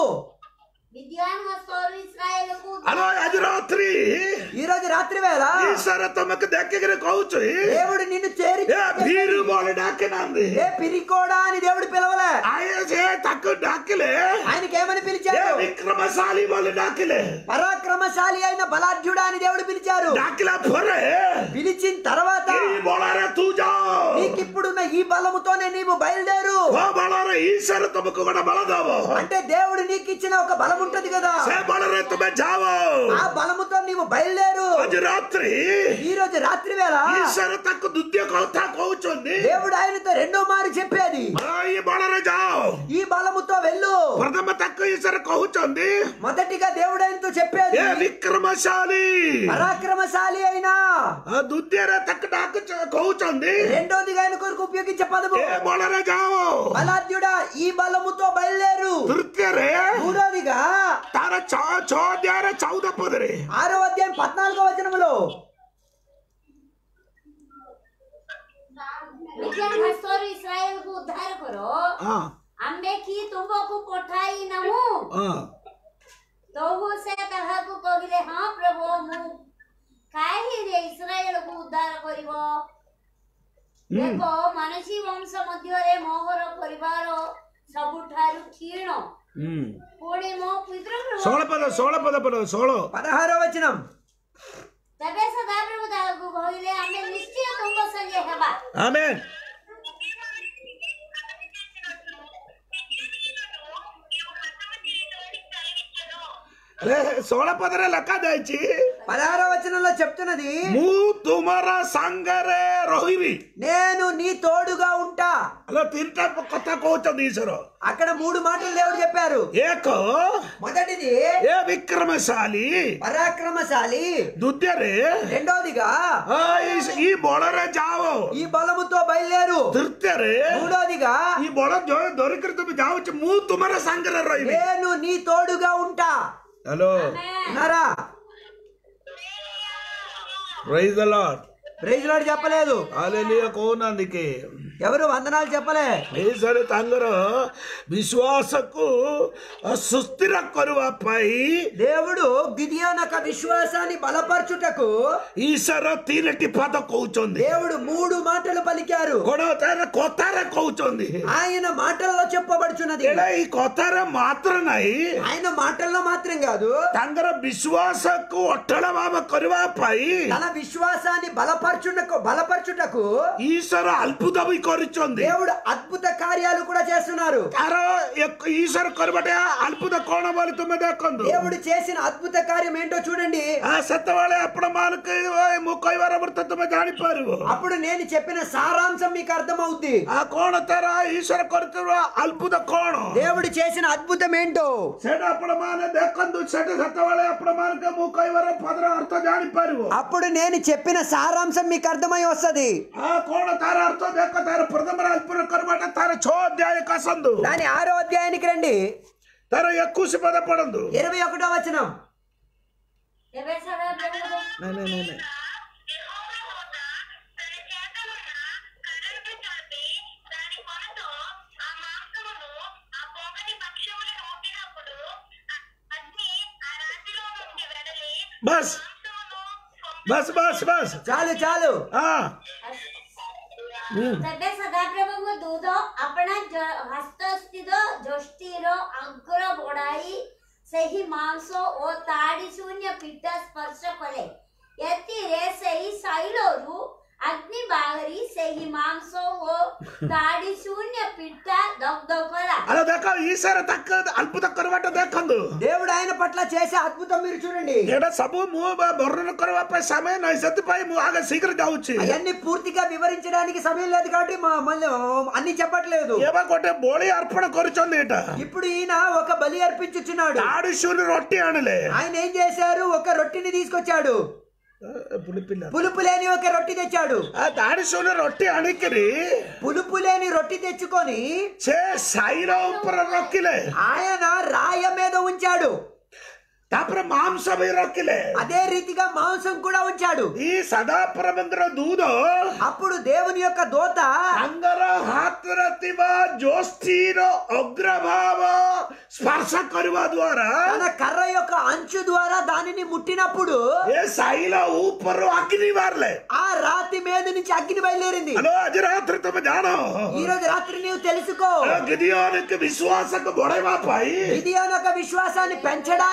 ମିଦ୍ୟାନ ହସ୍ତରୁ ଇସ୍ରାଏଲକୁ ଆଲୋ ଆଜି ରାତ୍ରି ఈ రోజు రాత్రి వేళ ଈଶ୍ୱର ତମକୁ ଦେଖିକିରି କହୁଛି దేవుడు నిన్ను చేరి ଏ ଭୀରୁ ବଳେ ଡାକିନାହାନ୍ତି ఏ పిరికోడా అని దేవుడు పిలవలే ଆଏ ସେ ତାକୁ ଡାକିଲେ ఆయనకి ఏమని ଏ పిలిచారు ବିକ୍ରମଶାଳୀ ବୋଲି ଡାକିଲେ పరాక్రమశాలి అయిన బలాఢ్యుడా అని దేవుడు పిలిచారు ଡାକିଲା ପରେ పిలిచిన తర్వాత ଏଇ ବଳରେ ତୁ ଯାଅ నీకిప్పుడున్న ఈ బలముతోనే నీవు బయలుదేరు ଓ ବଳରେ ଈଶ୍ୱର ତୁମକୁ ଗୋଟେ ବଳ ଦବ అంటే దేవుడు నీకు ఇచ్చిన ఒక బలం ఉంటది కదా ସେ ବଳରେ ତୁମେ ଯାଅ ఆ బలముతో నీవు బయలుదేరు ଆଜି ରାତ୍ରି ఈ రోజు రాత్రి వేళ ଈଶ୍ୱର ତାକୁ ଦ୍ୱିତୀୟ କଥା କହୁଛନ୍ତି దేవుడు ఆయనతో రెండో మారు చెప్పేది "ହଁ, ఈ ବଳରେ ଯାଅ ఈ బలముతో వెళ్ళు ପ୍ରଥମ ତାକୁ ଈଶ୍ୱର କହୁଛନ୍ତି మొదటిగా దేవుడు ఆయనతో చెప్పేది ଏ ବିକ୍ରମଶାଳୀ పరాక్రమశాలి అయినా ଆଉ ଦ୍ୱିତୀୟରେ ତାକୁ ଡାକୁଛ କହୁଛନ୍ତି రెండోదిగా ఆయన కొరకు ఉపయోగించే పదము ଏ ବଳରେ ଯାଅ బలాద్యుడా ఈ బలముతో బయలుదేరు ତୃତୀୟରେ మూడోదిగా ତାର ଛଅ ଛଅ ଅଧ୍ୟାୟରେ ଚଉଦ ପଦରେ ఆరో అధ్యాయం పద్నాలుగో వచనములో ମିଦ୍ୟାନ ଭାଷାରୁ ଇସ୍ରାଏଲକୁ ଉଦ୍ଧାର କର ହଁ ଆମ୍ଭେ କି ତୁମକୁ ପଠାଇ ନାହୁଁ ହଁ ତହୁ ସେ ତାହାକୁ କହିଲେ ହଁ ପ୍ରଭୁ ମୁଁ କାହିଁରେ ଇସ୍ରାଏଲକୁ ଉଦ୍ଧାର କରିବ ଦେଖ ମାନସୀ ବଂଶ ମଧ୍ୟରେ ମୋହର ପରିବାର ସବୁଠାରୁ କ୍ଷୀଣ ହୁଁ ପୁଣି ମୋ ପିତୃ ଷୋହଳ ପଦ ଷୋହଳ ପଦ ପଦ ଷୋହଳ పదహారో వచనం ତେବେ ସଦାପ୍ରଭୁ ତାହାକୁ କହିଲେ ଆମେ ନିଶ୍ଚୟ ତୁମ ସଙ୍ଗେ ହେବା ଆମେ ଷୋହଳ ପଦରେ ଲେଖା ଯାଇଛି పదహారో వచనంలో చెప్తున్నది ମୁଁ ତୁମର ସାଙ୍ଗରେ ରହିବି నేను నీ తోడుగా ఉంటా ହେଲେ ତିନିଟା କଥା କହୁଛନ୍ତି ଈଶ୍ୱର అక్కడ మూడు మాటలు దేవుడు చెప్పారు ଏକ మొదటిది ଏ ବିକ୍ରମଶାଳୀ పరాక్రమశాలి ଦ୍ୱିତୀୟରେ రెండోదిగా "ଆ, ଏଇ- ఈ ବଳରେ ଯାଅ ఈ బలముతో బయలుదేరు ତୃତୀୟରେ మూడోదిగా ఈ ବଳ ଯୋଉ ଧରିକରି ତୁମେ ଯାଉଛ ମୁଁ ତୁମର ସାଙ୍ଗରେ ରହିବି నేను నీ తోడుగా ఉంటా ହ୍ୟାଲୋ ఉన్నారా praise the lord praise lord చెప్పలేదు ହାଲେଲୁୟା କହୁନାହାନ୍ତି କି ఎవరు వందనాలు చెప్పలే ଏଇସରେ ତାଙ୍କର ବିଶ୍ୱାସକୁ ସୁସ୍ଥିର କରିବା ପାଇଁ దేవుడు గిదియోన్ యొక్క విశ్వాసాన్ని బలపరచుటకు ଈଶ୍ୱର ତିନିଟି ପଦ କହୁଛନ୍ତି దేవుడు మూడు మాటలు పలికారు କଣ ତାର କଥାରେ କହୁଛନ୍ତି ఆయన మాటల్లో చెప్పబడుచున్నది ଏଇଟା ଏଇ କଥାରେ ମାତ୍ର ନାହିଁ ఆయన మాటల్లో మాత్రం కాదు ତାଙ୍କର ବିଶ୍ୱାସକୁ ଅଟଳ ଭାବ କରିବା ପାଇଁ తన విశ్వాసాన్ని బలపరచుటకు బలపరచుటకు ଈଶ୍ୱର ଅଦ୍ଭୁତ ବି କରିଛନ୍ତି దేవుడు అద్భుత కార్యాలు కూడా చేస్తున్నారు ତାର ଏକ- ଈଶ୍ୱର କରିବାଟା ଅଦ୍ଭୁତ କଣ ବୋଲି ତୁମେ ଦେଖନ୍ତୁ దేవుడు చేసిన అద్భుత కార్యం ఏంటో చూడండి ଆ ସେତେବେଳେ ଆପଣ ମାନଙ୍କୁ ମୁଁ କହିବାର ବୃତ୍ତ ତୁମେ ଜାଣିପାରିବ అప్పుడు నేను చెప్పిన సారాంశం మీకు అర్థమవుద్ది ଆ କଣ ତାର ଈଶ୍ୱର କରିଥିବା ଅଦ୍ଭୁତ କଣ దేవుడు చేసిన అద్భుతం ఏంటో ସେଇଟା ଆପଣ ମାନେ ଦେଖନ୍ତୁ ସେଠି ସେତେବେଳେ ଆପଣ ମାନଙ୍କୁ ମୁଁ କହିବାର ପଦର ଅର୍ଥ ଜାଣିପାରିବ అప్పుడు నేను చెప్పిన సారాంశం మీకు అర్థమై వస్తది ଆ କଣ ତାର ଅର୍ଥ ଦେଖ ତାର ପ୍ରଥମ ଅଦ୍ଭୁତ କରିବାଟା ତାର ଛଅ ଅଧ୍ୟାୟ ଆସନ୍ତୁ దాని ఆరో అధ్యాయానికి రండి ତାର ଏକୋଇଶ ପଦ ପଢନ୍ତୁ ఇరవై ఒకటో వచనం ତେବେ ସଦାପ୍ରଭୁ ନାଇଁ ନାଇଁ ନାଇଁ ନାଇଁ బస్ బస్ బస్ బస్ చాలు చాలు ହଁ ତେବେ ସଦାପ୍ରଭୁଙ୍କ ଦୂତ ଆପଣା ଜ- ହସ୍ତସ୍ଥିତ ଯଷ୍ଟିର ଅଗ୍ର ବଢାଇ ସେହି ମାଂସ ଓ ତାଡ଼ି ଶୂନ୍ୟ ପିଠ ସ୍ପର୍ଶ କଲେ ଏଥିରେ ସେହି ଶୈଳରୁ ଅଗ୍ନି ବାହାରି ସେହି ମାଂସ ଓ ତାଡ଼ି ଶୂନ୍ୟ ପିଠ ଦଗ୍ଧ କଲା అలా ଦେଖ ఈశ్వర తక్క అద్భుత କରିବାଟା ଦେଖନ୍ତୁ దేవుడు ఆయన పట్ల చేసే అద్భుతం మీరు చూడండి ଏଇଟା ସବୁ ମୁଁ ବା- ବର୍ଣ୍ଣନ କରିବା ପାଇଁ ସମୟ ନାହିଁ ସେଥିପାଇଁ ମୁଁ ଆଗେ ଶୀଘ୍ର ଯାଉଛି అవన్నీ పూర్తిగా వివరించడానికి సమయం లేదు కాబట్టి మా- మళ్ళీ అన్ని చెప్పట్లేదు ଏବେ ଗୋଟେ ବଳି ଅର୍ପଣ କରିଛନ୍ତି ଏଇଟା ఇప్పుడు ఈయన ఒక బలి అర్పించుచున్నాడు ତାଡିଶୁନି రొట్టి ଆଣିଲେ ఆయన ఏం చేశారు ఒక రొట్టిని తీసుకొచ్చాడు ପିଲା పులుపు లేని ఒక రొట్టి తెచ్చాడు ఆ ତାଡିଶୁନି ରొట్టి ଆଣିକିରି పులుపు లేని రొట్టి తెచ్చుకొని ସେ ସାଇର ଉପରେ ରଖିଲେ ఆయన రాయ మీద ఉంచాడు ତାପରେ ମାଂସ ବି ରଖିଲେ అదే రీతిగా మాంసం కూడా ఉంచాడు ఈ ସଦାପ୍ରଭୁଙ୍କର ଦୂତ అప్పుడు దేవుని యొక్క దోత ତାଙ୍କର ହାତରେ ଥିବା ଯୋଷ୍ଠୀର ଅଗ୍ରଭାବ ସ୍ପର୍ଶ କରିବା ଦ୍ୱାରା తన కర్ర యొక్క అంచు ద్వారా దానిని ముట్టినప్పుడు ଏ ସାଇଲ ଉପରୁ ଅଗ୍ନି ବାହାରିଲେ ఆ రాతి మీద నుంచి అగ్ని బయలుదేరింది ହ୍ୟାଲୋ ଆଜି ରାତିରେ ତମେ ଜାଣ ఈ రోజు రాత్రి నీవు తెలుసుకో గిదియోనికి విశ్వాసకు ବଢେଇବା ପାଇଁ ఇది యొక్క విశ్వాసాన్ని పెంచడానికి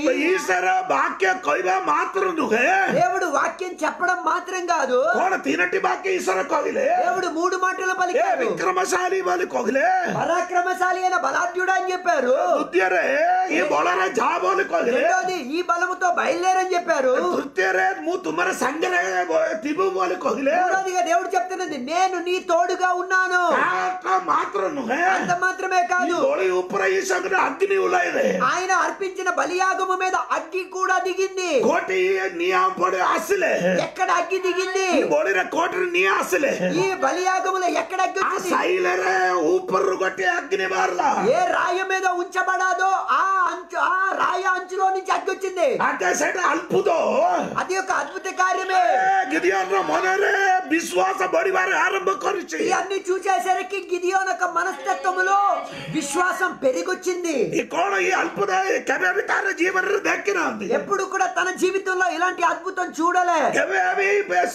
ಈಸರ ವಾಕ್ಯ ಕೊಯ್ವ ಮಾತ್ರ ನುಗೆ దేవుడు వాక్యం చెప్పడం మాత్రం కాదు ಕೋಣ ತಿನಟಿ ವಾಕ್ಯ ಈಸರ ಕೊಗಿಲೆ దేవుడు మూడు మాటలు ಏ పలికాడు ವಿಕ್ರಮಶಾಲಿ ಬಲಿ ಕೊಗಿಲೆ పరాక్రమశాలి అయిన బలాఢ్యుడు అని చెప్పారు ದುದ್ಯರೇ ಈ ಬೊಳರ ಜಾ ಬೋಲಿ ಕೊಗಿಲೆ రెండోది ఈ బలముతో బయలుదేరని చెప్పారు ತೃತೀಯರೇ ಮೂ ತುಮರ ಸಂಗರೇ ತಿಬು ಬೋಲಿ ಕೊಗಿಲೆ మూడోదిగా దేవుడు చెప్తున్నది నేను నీ తోడుగా ఉన్నాను ಕಾಟ ಮಾತ್ರ ನುಗೆ అంత మాత్రమే ಈ కాదు ಬೋಳಿ ಉಪ್ಪರ ಈ ಸಂಗರ ಅಗ್ನಿ ಉಲ ಇದೆ ఆయన అర్పించిన బలియాగము మీద అగ్గి కూడా దిగింది ಕೋಟಿ ನಿಯಮ ಪಡೆ ಆಸಲೆ ఎక్కడ అగ్గి దిగింది ಈ ಬೋಳಿರ ಕೋಟ್ರಿ ನೀ ಆಸಲೆ ఈ బలియాగములో ఎక్కడ అగ్గి ಆ వచ్చింది ಸೈಲರೇ ಉಪ್ಪರ್ ಗೊಟ್ಟೆ ಅಗ್ನಿ ಬಾರ್ಲ ఏ రాయి మీద ఉంచబడాదో ఆ అంచు ఆ రాయి అంచులో నుంచి అగ్గి వచ్చింది ಅದೇ ಸೈಡ್ ಅಲ್ಪುದು అది ఒక అద్భుత కార్యమే ಗಿದಿಯನ್ನ ಮನರೇ ವಿಶ್ವಾಸ ಬಡಿವಾರ ಆರಂಭ ಕರಿಸಿ ఇవన్నీ చూసేసరికి గిదియోన్ యొక్క మనస్తత్వములో విశ్వాసం పెరిగొచ్చింది ಈ ಕೋಣ ಈ ಅಲ್ಪದ ಕೆಬೆ ಕಾರ ಜೀವನ ದಕ್ಕಿನ ಅಂದಿ ఎప్పుడు కూడా తన జీవితంలో ఇలాంటి అద్భుతం చూడలే ಕೆಬೆ ಅವಿ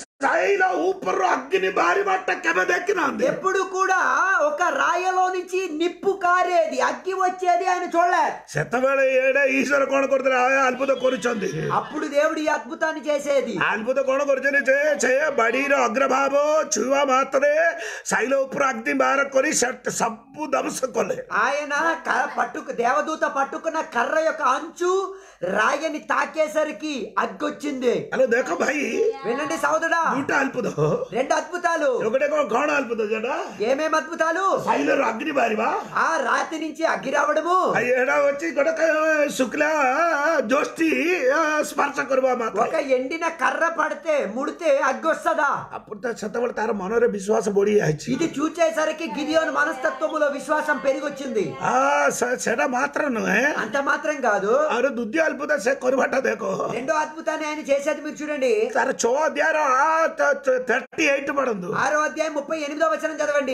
ಸೈಲ ಉಪ್ಪರು ಅಗ್ನಿ ಬಾರಿ ಮಟ್ಟ ಕೆಬೆ ದಕ್ಕಿನ ಅಂದಿ ఎప్పుడు కూడా ఒక రాయలో నుంచి నిప్పు కారేది అగ్గి వచ్చేది ఆయన చూడలే ಸೆತ್ತವೇಳೆ ಏಡೆ ಈಶ್ವರ ಕೋಣ ಕೊಡ್ತಾರೆ ಆ ಅಲ್ಪದ ಕೊರಿಚಂದಿ అప్పుడు దేవుడు ఈ అద్భుతాన్ని చేసేది ಅಲ್ಪದ ಕೋಣ ಕೊರಿಚನಿ ಚೇ ಚೇ ಬಡೀರ ಅಗ್ರಭಾವ ಚುವ ಮಾತ್ರೆ ಸೈಲ ಉಪ್ಪರ ಅಗ್ನಿ ಬಾರ ಕೊರಿ ಸೆಟ್ ಸಬ್ಬು ದಮಸ ಕೊಲೆ ఆయన క- పట్టుకు దేవదూత పట్టుకున్న కర్ర యొక్క అంచు రాయని తాకేసరికి అగ్గొచ్చింది ಹಲೋ ದೇಖ ಭಾಯಿ వినండి సోదరుడా ಊಟ ಅಲ್ಪದ రెండు అద్భుతాలు ఒకటే కోణ అల్పద జడ ఏమేం అద్భుతాలు సైలర్ అగ్ని బారివా ఆ రాతి నుంచి అగ్గి రావడము ఏడ వచ్చి గొడక శుక్ల జోష్టి స్పర్శ కరువా మాత్రం ఒక ఎండిన కర్ర పడితే ముడితే అగ్గి వస్తుందా అప్పుడు సత్తవడ తార మనోరే విశ్వాಸ బొడి ఆచి ఇది చూచేసరికి గిరియోని మనస్తత్వములో విశ్వాసం పెరిగొచ్చింది ఆ సెడ మాత్రం అంత మాత్రం కాదు ಅವ್ರ ದುದ್ದಿ ಅಲ್ಪದ ಸೆ ಕೊರಿಬಟ್ಟ ದೇಕೋ రెండో అద్భుతాన్ని ఆయన చేసేది మీరు చూడండి ತಾರ ಚೋ ಅಧ್ಯಾಯ ತರ್ಟಿ ಏಟ್ ಮಾಡಂದು ఆరో అధ్యాయం ముప్పై ఎనిమిదో వచనం చదవండి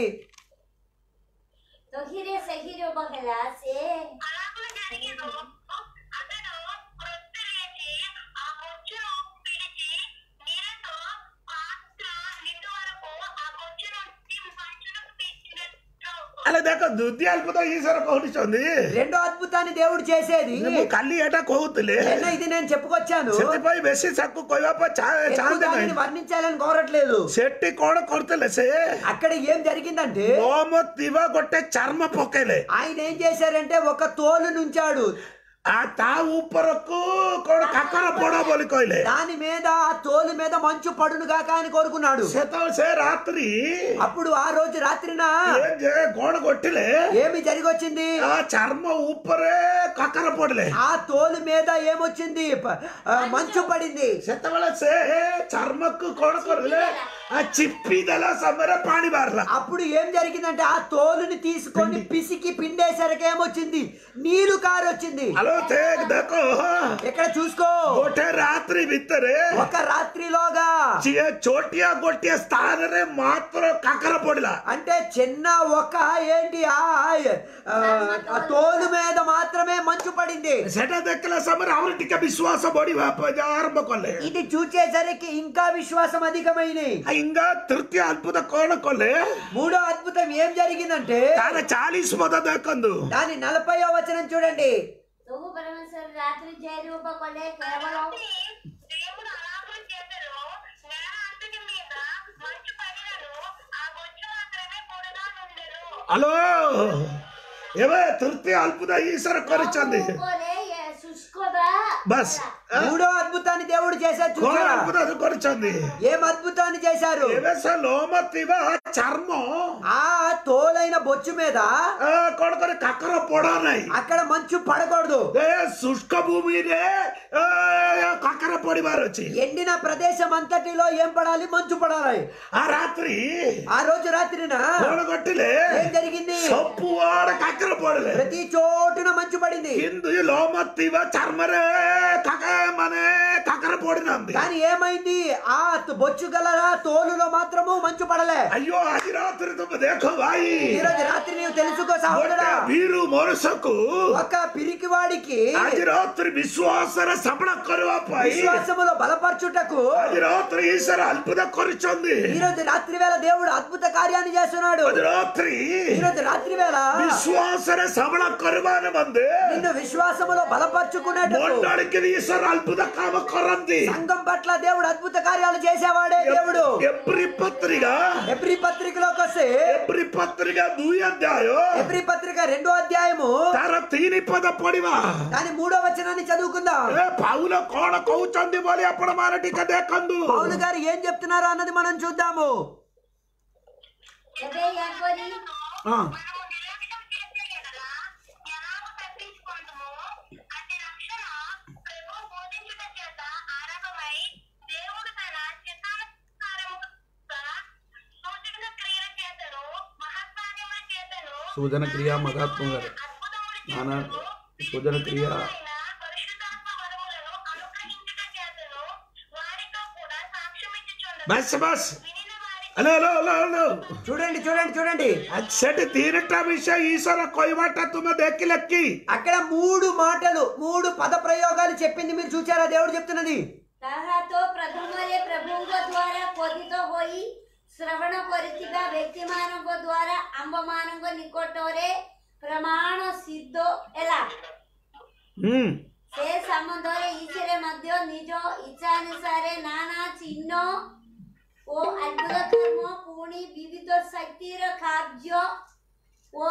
ତହିରେ ସେହିରେ ಒಬ್ಬ ହେଲା ସେ అలాగూ జరిగేను అతడు క్రొత్త లేచి ఆ బొచ్చును పిడిచి నీళ్ళతో పాత్ర నిండు వరకు ఆ బొచ్చు నుండి మంచునకు తెచ్చినట్లు ಅಲ್ಲ ದೇಕ ದುದ್ದಿ ಅಲ್ಪದ ಈಶ್ವರ ಕೌಡಿಸೊಂದಿ రెండో అద్భుతాన్ని దేవుడు చేసేది ನಿಮ್ಮ ಕಲ್ಲಿ ಏಟ ಕೋಗುತ್ತಿಲ್ಲ నిన్న ఇది నేను చెప్పుకొచ్చాను ಸೆತ್ತಿಪಾಯಿ ಬೆಸಿ ಸಾಕು ಕೊಯ್ಯಪ್ಪ ఎక్కువ ಚಾಂದ దానిని వర్ణించాలని కోరట్లేదు ಸೆಟ್ಟಿ ಕೋಣ ಕೊಡ್ತಿಲ್ಲ ಸೇ అక్కడ ఏం జరిగిందంటే ಓಮ ತಿವ ಗೊಟ್ಟೆ ಚರ್ಮ ಪೊಕ್ಕಲೆ ఆయన ఏం చేశారంటే ఒక తోలు నుంచాడు ಆ ತಾ ಉಪ್ಪರಕ್ಕೂ ಕೋಣ ಕಕ್ಕರ ಪೊಡ ಬೋಲಿ ಕೊಯ್ಲೆ దాని మీద ఆ తోలు మీద మంచు పడునుగా అని కోరుకున్నాడు ಸೆತವ್ ಸೇ ರಾತ್ರಿ అప్పుడు ఆ రోజు రాత్రిన ಏನ್ ಜೆ ಗೋಣ ಕೊಟ್ಟಿಲೆ ఏమి జరిగొచ్చింది ಆ ಚರ್ಮ ಉಪ್ಪರೇ ಕಕ್ಕರ ಪೊಡಲೆ ఆ తోలు మీద ఏమొచ్చింది ప- ఆ, మంచు పడింది ಸೆತ್ತವಳ ಸೇ ಚರ್ಮಕ್ಕೂ ಕೋಣ ಕೊಡಲೆ ಆ ಚಿಪ್ಪಿದೆಲ್ಲ ಸಮರ ಪಾಣಿ ಬಾರ್ಲ అప్పుడు ఏం జరిగిందంటే ఆ తోలుని తీసుకొని పిసికి పిండేసరికి ఏమొచ్చింది నీరు కారొచ్చింది ಹಲೋ ತೇಗ್ ದಕೋ ఇక్కడ చూసుకో ಗೋಟೆ ರಾತ್ರಿ ಬಿತ್ತರೆ ఒక రాత్రిలోగా ಚಿಯ ಚೋಟಿಯ ಗೊಟ್ಟಿಯ ಸ್ಥಾನರೆ ಮಾತ್ರ ಕಕ್ಕರ ಪೊಡಲ అంటే చిన్న ఒక ఏంటి ఆ ఆ, ఆ తోలు మీద మాత్రమే మంచు పడింది ಸೆಟ ದಕ್ಕಲ ಸಮರ ಅವ್ರ ಟಿಕ್ಕ ವಿಶ್ವಾಸ ಬಡಿ ಆರಂಭ ಕೊಲ್ಲೆ ఇది చూచేసరికి ఇంకా విశ్వాసం అధికమైంది ಹಿಂಗ ತೃತೀಯ ಅದ್ಭುತ ಕೋಣ ಕೊಲ್ಲೆ మూడో అద్భుతం ఏం జరిగిందంటే ತಾನ ಚಾಲೀಸ್ ಮದ ದಕ್ಕಂದು దాని నలభైవ వచనం చూడండి ପ୍ରଭୁ ପରମେଶ୍ୱର ରାତ୍ରି ଜୟ ରୂପ କଲେ କେବଳ దేవుడు అలాగూ చేశాడు నేల అంతటి మీద మంచు పడినను ఆ బొచ్చు మాత్రమే పొడిగా నుండెను ಹಲೋ ಏವ ತೃತೀಯ ಅಲ್ಪದ ಈಶ್ವರ ಕೊರಿಚಂದಿ ଉପରେ ଏ ଶୁଷ୍କତା బస్ ఆ? మూడో అద్భుతాన్ని దేవుడు చేశారు కోణ చూసారా అద్భుత కొరిచంది ఏం అద్భుతాన్ని చేశారు ఏవేస లోమతివ చర్మం ఆ తోలైన బొచ్చు మీద ఆ, కొడుకొని కక్కర పొడనాయి అక్కడ మంచు పడకూడదు ఏ శుష్క భూమినే ఆ, కక్కర పొడివారు వచ్చి ఎండిన ప్రదేశం అంతటిలో ఏం పడాలి మంచు పడాలి ఆ రాత్రి ఆ రోజు రాత్రిన కొట్టలే ఏం జరిగింది సొప్పు వాడ కక్కర పొడలే ప్రతి చోటున మంచు పడింది హిందూ లోమతివ చర్మరే కక మనే కక్కర ପଡିନାହାନ୍ତି కానీ ఏమైంది ఆ బొచ్చు గల తోలులో మాత్రము మంచు పడలే అయ్యో ଆଜି ରାତିରେ ତୁମେ ଦେଖ ଭାଇ ఈ రోజు రాత్రి నీవు తెలుసుకో ଗୋଟେ సహోదరా ଭୀରୁ ମଣିଷକୁ ఒక పిరికి వాడికి ଆଜି ରାତିରେ ବିଶ୍ୱାସରେ ସବଳ କରିବା ପାଇଁ విశ్వాసములో బలపరచుటకు ଆଜି ରାତିରେ ଈଶ୍ୱର ଅଦ୍ଭୁତ କରିଛନ୍ତି ఈ రోజు రాత్రి వేళ దేవుడు అద్భుత కార్యాన్ని చేస్తున్నాడు ଆଜି ରାତ୍ରି ఈ రోజు రాత్రి వేళ ବିଶ୍ୱାସରେ ସବଳ କରିବା ନିମନ୍ତେ నిన్ను విశ్వాసములో బలపరచుకునేటకు ମଣ୍ଡଳୀକି ଈଶ୍ୱର ଅଦ୍ଭୁତ କାମ କରନ୍ତି సంఘం పట్ల దేవుడు అద్భుత కార్యాలు చేసేవాడే దేవుడు ଏପ୍ରି ପତ୍ରିକା ఎబ్రి పత్రికలోకి వస్తే ଏପ୍ରି ପତ୍ରିକା ଦୁଇ ଅଧ୍ୟାୟ ఎబ్రి పత్రిక రెండో అధ్యాయము ତାର ତିନି ପଦ ପଢିବା దాని మూడో వచనాన్ని చదువుకుందాం ଏ ପାଉଲ କଣ କହୁଛନ୍ତି ବୋଲି ଆପଣ ମାନେ ଟିକେ ଦେଖନ୍ତୁ పౌలు గారు ఏం చెప్తున్నారో అన్నది మనం చూద్దాము ଏବେ ଏପରି ହଁ మనము నిర్లక్ష్యం చేస్తే ఎడల ఎలాగో తప్పించుకుంటాము అట్టి రక్షణ ప్రభు బోధించుట చేత ఆరంభమై దేవుడు తన చిత్తానుసారముగా సూచక క్రియల చేతను మహత్కార్యముల చేతను సూచన క్రియ మహాత్మ గారు అద్భుతములు నాన్న చేతను సూచన క్రియ ఆయన పరిశుద్ధాత్మ వరములను అనుగ్రహించుట చేతను వారితో కూడా సాక్ష్యం ఇచ్చుచుండదు బస్ బస్ వినిన వారి హలో హలో హలో హలో చూడండి చూడండి చూడండి ସେଠି ତିନିଟା ବିଷୟ ଈଶ୍ୱର କହିବାଟା ତୁମେ ଦେଖିଲେ କି అక్కడ మూడు మాటలు మూడు పద ప్రయోగాలు చెప్పింది మీరు చూచారా దేవుడు చెప్తున్నది ତାହା ତ ପ୍ରଥମରେ ପ୍ରଭୁଙ୍କ ଦ୍ୱାରା କ୍ରୋଧିତ ହୋଇ ଶ୍ରବଣ କରିଥିବା ବ୍ୟକ୍ତିମାନଙ୍କ ଦ୍ୱାରା ଆମ୍ଭମାନଙ୍କ ନିକଟରେ ପ୍ରମାଣ ସିଦ୍ଧ ହେଲା ହୁଁ ସେ ସମ୍ବନ୍ଧରେ ଈଶ୍ୱର ମଧ୍ୟ ନିଜ ଇଚ୍ଛାନୁସାରେ ନାନା ଚିହ୍ନ ଓ ଅଦ୍ଭୁତ କର୍ମ ପୁଣି ବିବିଧ ଶକ୍ତିର କାର୍ଯ୍ୟ ଓ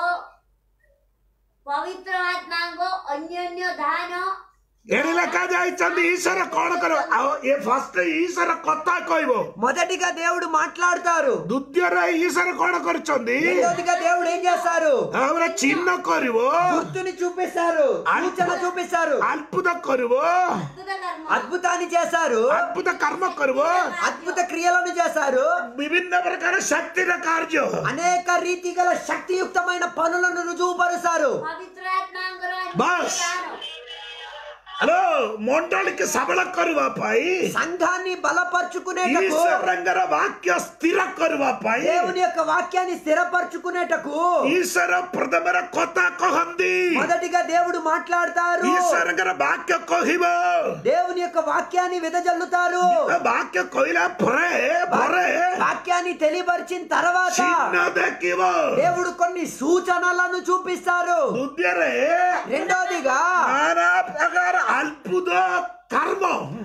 ପବିତ୍ର ଆତ୍ମାଙ୍କ ଅନ୍ୟାନ୍ୟ ଦାନ ଏଠି ଲେଖା ଯାଇଛନ୍ତି ଈଶ୍ୱର କଣ କରିବ ଆଉ ଏ ଫାଷ୍ଟ ଈଶ୍ୱର କଥା କହିବ మొదటిగా దేవుడు మాట్లాడతారు ଦ୍ୱିତୀୟରେ ଈଶ୍ୱର କଣ କରିଛନ୍ତି రెండోదిగా దేవుడు ఏం చేస్తారు ତାପରେ ଚିହ୍ନ କରିବ గుర్తుని చూపిస్తారు సూచన చూపిస్తారు ଅଦ୍ଭୁତ କରିବ అద్భుత కర్మ అద్భుతాన్ని చేశారు ଅଦ୍ଭୁତ కర్ମ କରିବ అద్భుత క్రియలను చేశారు ବିଭିନ୍ନ ପ୍ରକାର ଶକ୍ତିର କାର୍ଯ୍ୟ అనేక రీతి గల శక్తియుక్తమైన పనులను రుజువుపరుస్తారు ପବିତ୍ର ଆତ୍ମାଙ୍କର ବାସ୍। ଦାନ ହ୍ୟାଲୋ ମଣ୍ଡଳୀକି ସବଳ କରିବା ପାଇଁ సంఘాన్ని బలపరుచుకునేటకు ଈଶ୍ୱରଙ୍କର ବାକ୍ୟ ସ୍ଥିର କରିବା ପାଇଁ దేవుని యొక్క వాక్యాన్ని స్థిరపరచుకునేటకు ଈଶ୍ୱର ପ୍ରଥମରେ କଥା କହନ୍ତି మొదటిగా దేవుడు మాట్లాడతారు ଈଶ୍ୱରଙ୍କର ବାକ୍ୟ କହିବ దేవుని యొక్క వాక్యాన్ని విదజల్లుతారు ବାକ୍ୟ କହିଲା ପରେ ପରେ వాక్యాన్ని తెలియపరిచిన తర్వాత ଚିହ୍ନ ଦେଖିବ దేవుడు కొన్ని సూచనలను చూపిస్తారు ଦ୍ୱିତୀୟରେ రెండోదిగా ନାନା ପ୍ରକାର ଅଦ୍ଭୁତ କର୍ମ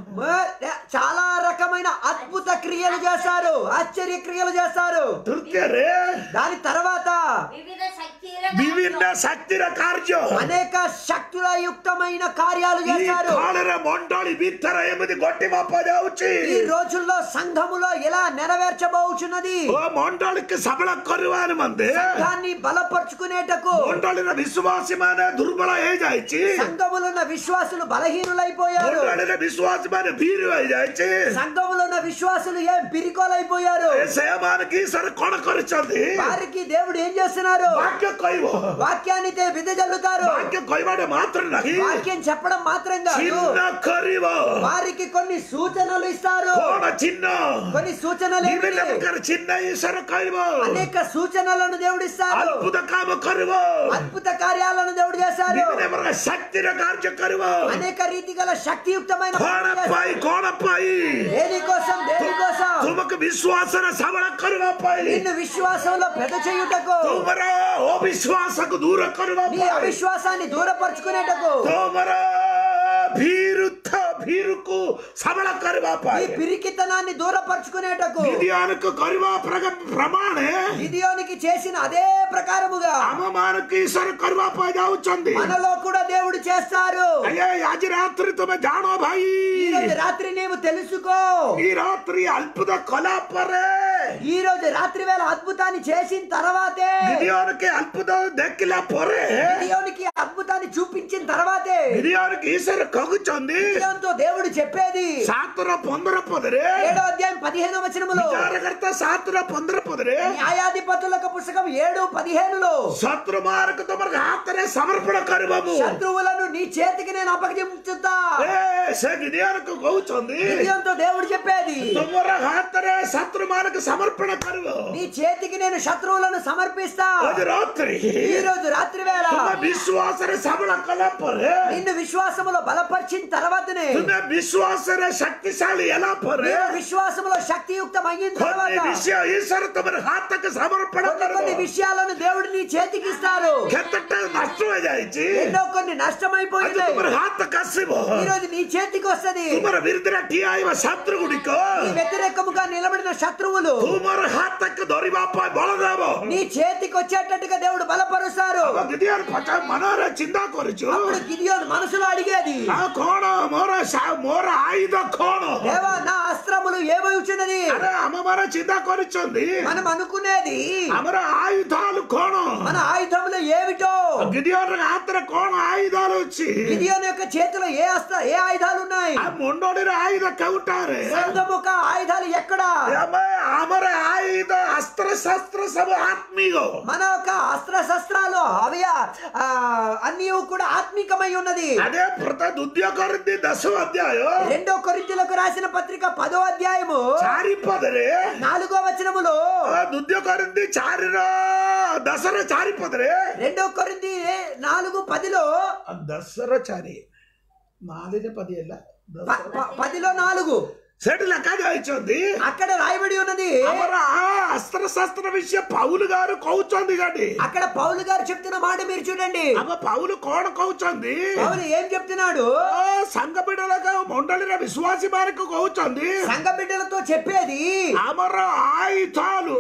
మ- చాలా రకమైన అద్భుత క్రియలు చేస్తారు ఆశ్చర్య క్రియలు చేస్తారు ତୃତୀୟରେ దాని తర్వాత వివిధ శక్తిల ବିଭିନ୍ନ ଶକ୍ତିର କାର୍ଯ୍ୟ అనేక శక్తుల యుక్తమైన కార్యాలు ఈ చేస్తారు କାଳରେ ମଣ୍ଡଳୀ ଭିତରେ ଏମିତି ଗୋଟି ମାପ ଯାଉଛି ఈ రోజుల్లో సంఘములో ఎలా నెరవేర్చబోచున్నది ଓ ମଣ୍ଡଳୀକି ସବଳ କରିବା ନିମନ୍ତେ సంఘాన్ని బలపరుచుకునేటకు ମଣ୍ଡଳୀର ବିଶ୍ୱାସୀ ମାନେ ଦୁର୍ବଳ ହେଇଯାଇଛି సంఘములో ఉన్న విశ్వాసులు బలహీనులైపోయారు ମଣ୍ଡଳୀର ବିଶ୍ୱାସୀ ମାନେ ଭୀର ହେଇଯାଇଛି సంఘములో ఉన్న విశ్వాసులు ఏం పిరికోలైపోయారు ସେମାନଙ୍କୁ ଈଶ୍ୱର କଣ କରିଛନ୍ତି వారికి దేవుడు ఏం చేస్తున్నారు ବାକ୍ୟ କହିବ వాక్యాన్ని తే- విదజల్లుతారు ବାକ୍ୟ କହିବାଟା ମାତ୍ର ନାହିଁ వాక్యం చెప్పడం మాత్రం కాదు ଚିହ୍ନ କରିବ వారికి కొన్ని సూచనలు ఇస్తారు କଣ ଚିହ୍ନ కొన్ని సూచనలు ବିଭିନ୍ନ ఏమిటి? ପ୍ରକାର ଚିହ୍ନ ଈଶ୍ୱର କହିବ అనేక సూచనలను దేవుడు ఇస్తారు ଅଦ୍ଭୁତ କାମ କରିବ అద్భుత కార్యాలను దేవుడు చేశారు ବିଭିନ୍ନ ପ୍ରକାର ଶକ୍ତିର କାର୍ଯ୍ୟ କରିବ అనేక రీతి గల శక్తియుక్తమైన କଣ పనులు చేస్తారు. ପାଇଁ କଣ ପାଇଁ దేనికోసం దేనికోసం ତୁମକୁ ବିଶ୍ୱାସରେ ସବଳ କରିବା ପାଇଁ నిన్ను విశ్వాసంలో పెద్ద చేయుటకు ତୁମର ଅବିଶ୍ୱାସକୁ ଦୂର କରିବା నీ ପାଇଁ అవిశ్వాసాన్ని దూరపరుచుకునేటకు ତୁମର ଭୀରୁଥ ଭୀରୁକୁ ସବଳ କରିବା ఈ ପାଇଁ పిరికితనాన్ని దూరపరుచుకునేటకు ବିଧିମାନଙ୍କୁ କରିବା ପ୍ର- ପ୍ରମାଣେ గిదియోనికి చేసిన అదే ప్రకారముగా ଆମମାନଙ୍କୁ ଈଶ୍ୱର କରିବା ପାଇଁ ଯାଉଛନ୍ତି మనలో కూడా దేవుడు చేస్తారు ଆଜ୍ଞା ଆଜି ରାତ୍ରି ତୁମେ ଜାଣ ଭାଇ ఈ రోజు రాత్రి నీవు తెలుసుకో ఈ రాత్రి అద్భుత కళ పరే ఈ రోజు రాత్రి వేళ అద్భుతాన్ని చేసిన తర్వాతే గిడియోనికి అద్భుతం దక్కిలా పొరే గిడియోనికి అద్భుతాన్ని చూపించిన తర్వాతే గిడియోనికి ఈశ్వర కగుచుంది గిడియోన్తో దేవుడు చెప్పేది సాతుర పొందర పొదరే ఏడో అధ్యాయం పదిహేను వచనములో విచారకర్త సాతుర పొందర పొదరే న్యాయాధిపతులకు పుస్తకం ఏడు పదిహేనులో శత్రు మార్గ తమకు ఆతనే సమర్పణ కరువము శత్రువులను నీ చేతికి నేను అప్పగించుతా ఏ సే గిడియోనికి కగుచుంది గిడియోన్తో దేవుడు చెప్పేది తుమర ఆతనే శత్రు మార్గ సమర్పణ కరువు నీ చేతికి నేను శత్రువులను సమర్పిస్తా అది రాత్రి ఈ రోజు రాత్రి వేళ तुम विश्वास रे सबल कला परे నిన్ను విశ్వాసములో బలపరిచిన తర్వాతనే तुम विश्वास रे शक्तिशाली ఎలా పరే నీవు విశ్వాసములో శక్తియుక్తం అయిన కొన్ని తర్వాత విషయ ఈశ్వర తమరి హాతకు సమర్పణ కొన్ని కొన్ని కరువు విషయాలను దేవుడు నీ చేతికి ఇస్తారు ಕೆತ್ತ ನಷ್ಟ ಜಾಯಿಸಿ ఎన్నో కొన్ని ಅದು నష్టమైపోయింది ತುಮರ ಹಾತ ಕಸಿಬೋ ఈ రోజు నీ చేతికి వస్తది ತುಮರ ವಿರುದ್ಧ ಟಿಯಾಯುವ ಶತ್ರು ಗುಡಿಕೋ నీ వ్యతిరేకముగా నిలబడిన శత్రువులు ತುಮರ ಹಾತಕ್ಕೆ ದೊರಿಬಾಪ ಬಳದಾಬೋ నీ చేతికి వచ్చేటట్టుగా దేవుడు బలపరుస్తారు ಗಿದಿಯರ್ ಪಚ ಮನೋರ ಚಿಂತಾ ಕೊರಿಚು అప్పుడు గిదియోను మనసులో అడిగేది ಆ ಕೋಣ ಮೋರ ಶಾ- ಮೋರ ಆಯುಧ ಕೋಣ దేవా నా అస్త్రములు ఏమై వచ్చినది అరే అమ్మ మన చింత కొరిచుంది మనం అనుకునేది అమర ఆయుధాలు కోణ మన ఆయుధములు ఏమిటో గిడియోన్ ఆత్ర కోణ ఆయుధాలు వచ్చి గిదియోను యొక్క చేతిలో ఏ అస్త్ర ఏ ఆయుధాలు ఉన్నాయి ఆ మొండోడిన ఆయుధ కవుటారే సంఘముఖ ఆయుధాలు ఎక్కడ అమర ఆయుధ అస్త్ర శస్త్ర సభ ఆత్మీయో మన యొక్క అస్త్ర శస్త్రాలు అవి ఆ, అన్నీ కూడా ఆత్మికమై ఉన్నది అదే ప్రత ఉద్యోగరింది దశ అధ్యాయం రెండో కొరింథీయులకు రాసిన పత్రిక పదో అధ్యాయము చారిపదరే నాలుగో వచనములో ఉద్యోగరింది చారిర దసర చారిపదరే రెండో కొరింది నాలుగు పదిలో దసర చారి నాలుగు పది ఎలా ప- ప- పదిలో నాలుగు సెట్ లెక్క దాయిచుంది అక్కడ రాయబడి ఉన్నది అమర అస్త్ర శస్త్ర విషయ పౌలు గారు కౌచొంది గడి అక్కడ పౌలు గారు చెప్తున్న మాట మీరు చూడండి అమ్మ పౌలు కోణ కౌచొంది పౌలు ఏం చెప్తున్నాడు ఓ, సంఘ బిడ్డలకు మొండలిన విశ్వాసి వారికి కౌచొంది సంఘ బిడ్డలతో చెప్పేది అమర ఆయుధాలు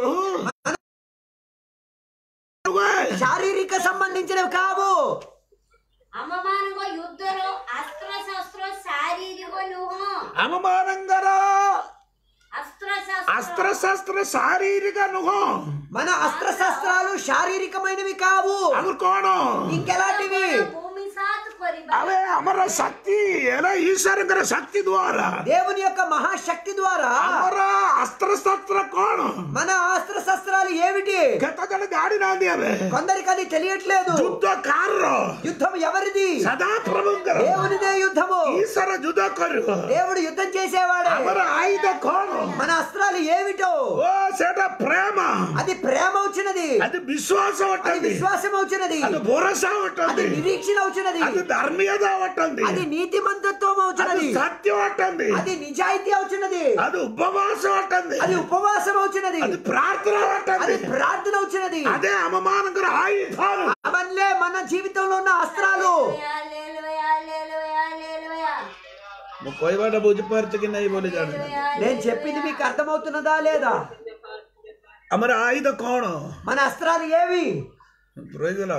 శారీరక సంబంధించినవి కావు ଆମମାନଙ୍କ ଯୁଦ୍ଧର ଅସ୍ତ୍ର ଶସ୍ତ୍ର ଶାରୀରିକ ନୁହଁ అవమానంగర ଅସ୍ତ୍ର అస్త్ర శస్త్ర శారీరక నుహో మన అస్త్ర శస్త్రాలు శారీరకమైనవి కావు అవి కోణ ఇంకెలాంటివి ଭୂମି ସାତ କରିବା అవే అమర శక్తి ఎలా ఈశ్వరంగర శక్తి ద్వారా దేవుని యొక్క మహాశక్తి ద్వారా అమర అస్త్ర శస్త్ర కోణ మన అస్త్ర శస్త్రాలు ఏమిటి ಕೆತ್ತದಲ್ಲಿ ಗಾಡಿ ನಾಂದಿ ಅವೇ కొందరికి అది తెలియట్లేదు ಯುದ್ಧ ಕಾರ್ರ యుద్ధం ఎవరిది ಸದಾ ಪ್ರಭುಂಗರ దేవునిదే యుద్ధము ಈಶ್ವರ ಯುದ್ಧ ಕರು దేవుడు యుద్ధం చేసేవాడే ಅವರ ಆಯುಧ ಕೋಣ మన అస్త్రాలు ఏమిటో ಓ ಸೇಟ ಪ್ರೇಮ అది ప్రేమ వచ్చినది ಅದು ವಿಶ್ವಾಸ అది ಒಟ್ಟಂದಿ విశ్వాసం వచ్చినది ಅದು ಭರೋಸ అది ಒಟ್ಟಂದಿ నిరీక్షణ వచ్చినది ಅದು ಧರ್ಮೀಯದ ಒಟ್ಟಂದಿ అది నీతిమంతత్వం ಅದು అవుతున్నది ಸತ್ಯ ಒಟ್ಟಂದಿ అది నిజాయితీ అవుతున్నది ಅದು ಉಪವಾಸ ಒಟ್ಟಂದಿ అది ఉపవాసం అవుతున్నది ಅದು ಪ್ರಾರ್ಥನೆ అది ಒಟ್ಟಂದಿ ప్రార్థన అవుతున్నది ಅದೇ ಅವಮಾನಕರ ಆಯುಧಾಲು అవన్లే మన జీవితంలో ఉన్న అస్త్రాలు హల్లెలూయా హల్లెలూయా హల్లెలూయా కొయ్యబడ్డ బుజ్జిపరచకి నై బోలి జాడు నేను చెప్పింది మీకు అర్థమవుతున్నదా లేదా అమర ఆయుధ కోణ మన అస్త్రాలు ఏవి ప్రైజుల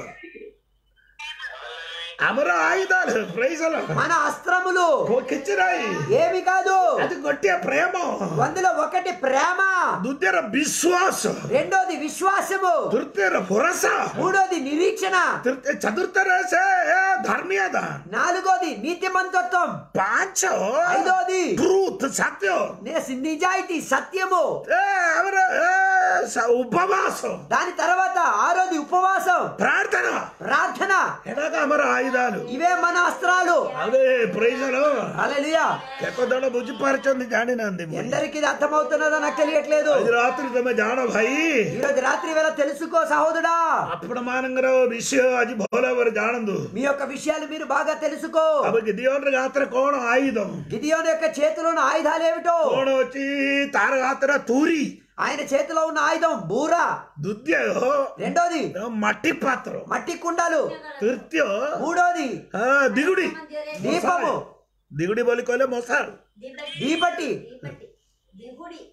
అమర ఆయుధాలు ప్రైజుల మన అస్త్రములు కిచ్చిరాయి ఏవి కాదు అది కొట్టే ప్రేమ అందులో ఒకటి ప్రేమ దుద్దెర విశ్వాಸ రెండోది విశ్వాసము తృతీయ భరోస మూడోది నిరీక్షణ తృతీయ చతుర్థ ధర్మీయద నాలుగోది నీతిమంతత్వం పాంచ ఐదోది ట్రూత్ సత్యం నే- నిజాయితీ సత్యము ఏ, అవర ఏ, స- ఉపవాసం దాని తర్వాత ఆరోది ఉపవాసం ప్రార్థన ప్రార్థన ఎలాగ అమర ఆయుధాలు ఇవే మన అస్త్రాలు అదే ప్రైజలు అలలియా ఎక్కదొడ బుజ్జిపరచంది జాడినంది ఎందరికి ఇది అర్థమవుతున్నదో నాకు తెలియట్లేదు అది రాత్రి తమ జాడ భాయి ఈ రోజు రాత్రి వేళ తెలుసుకో సహోదరా అప్పడమానంగర విషయ అది భోలవరు జానందు మీ యొక్క విషయాలు మీరు బాగా తెలుసుకో అవి దియోన్ గాత్ర కోణ ఆయుధం గిదియోని యొక్క చేతిలో ఉన్న ఆయుధాలు ఏమిటో కోణ వచ్చి తార గాత్ర తూరి ఆయన చేతిలో ఉన్న ఆయుధం బూర దుద్య రెండోది మట్టి పాత్ర మట్టి కుండలు తృత్య మూడోది ఆ, దిగుడి దీపము దిగుడి బలికోలే మొసారు దీపటి దీపటి దీపటి దిగుడి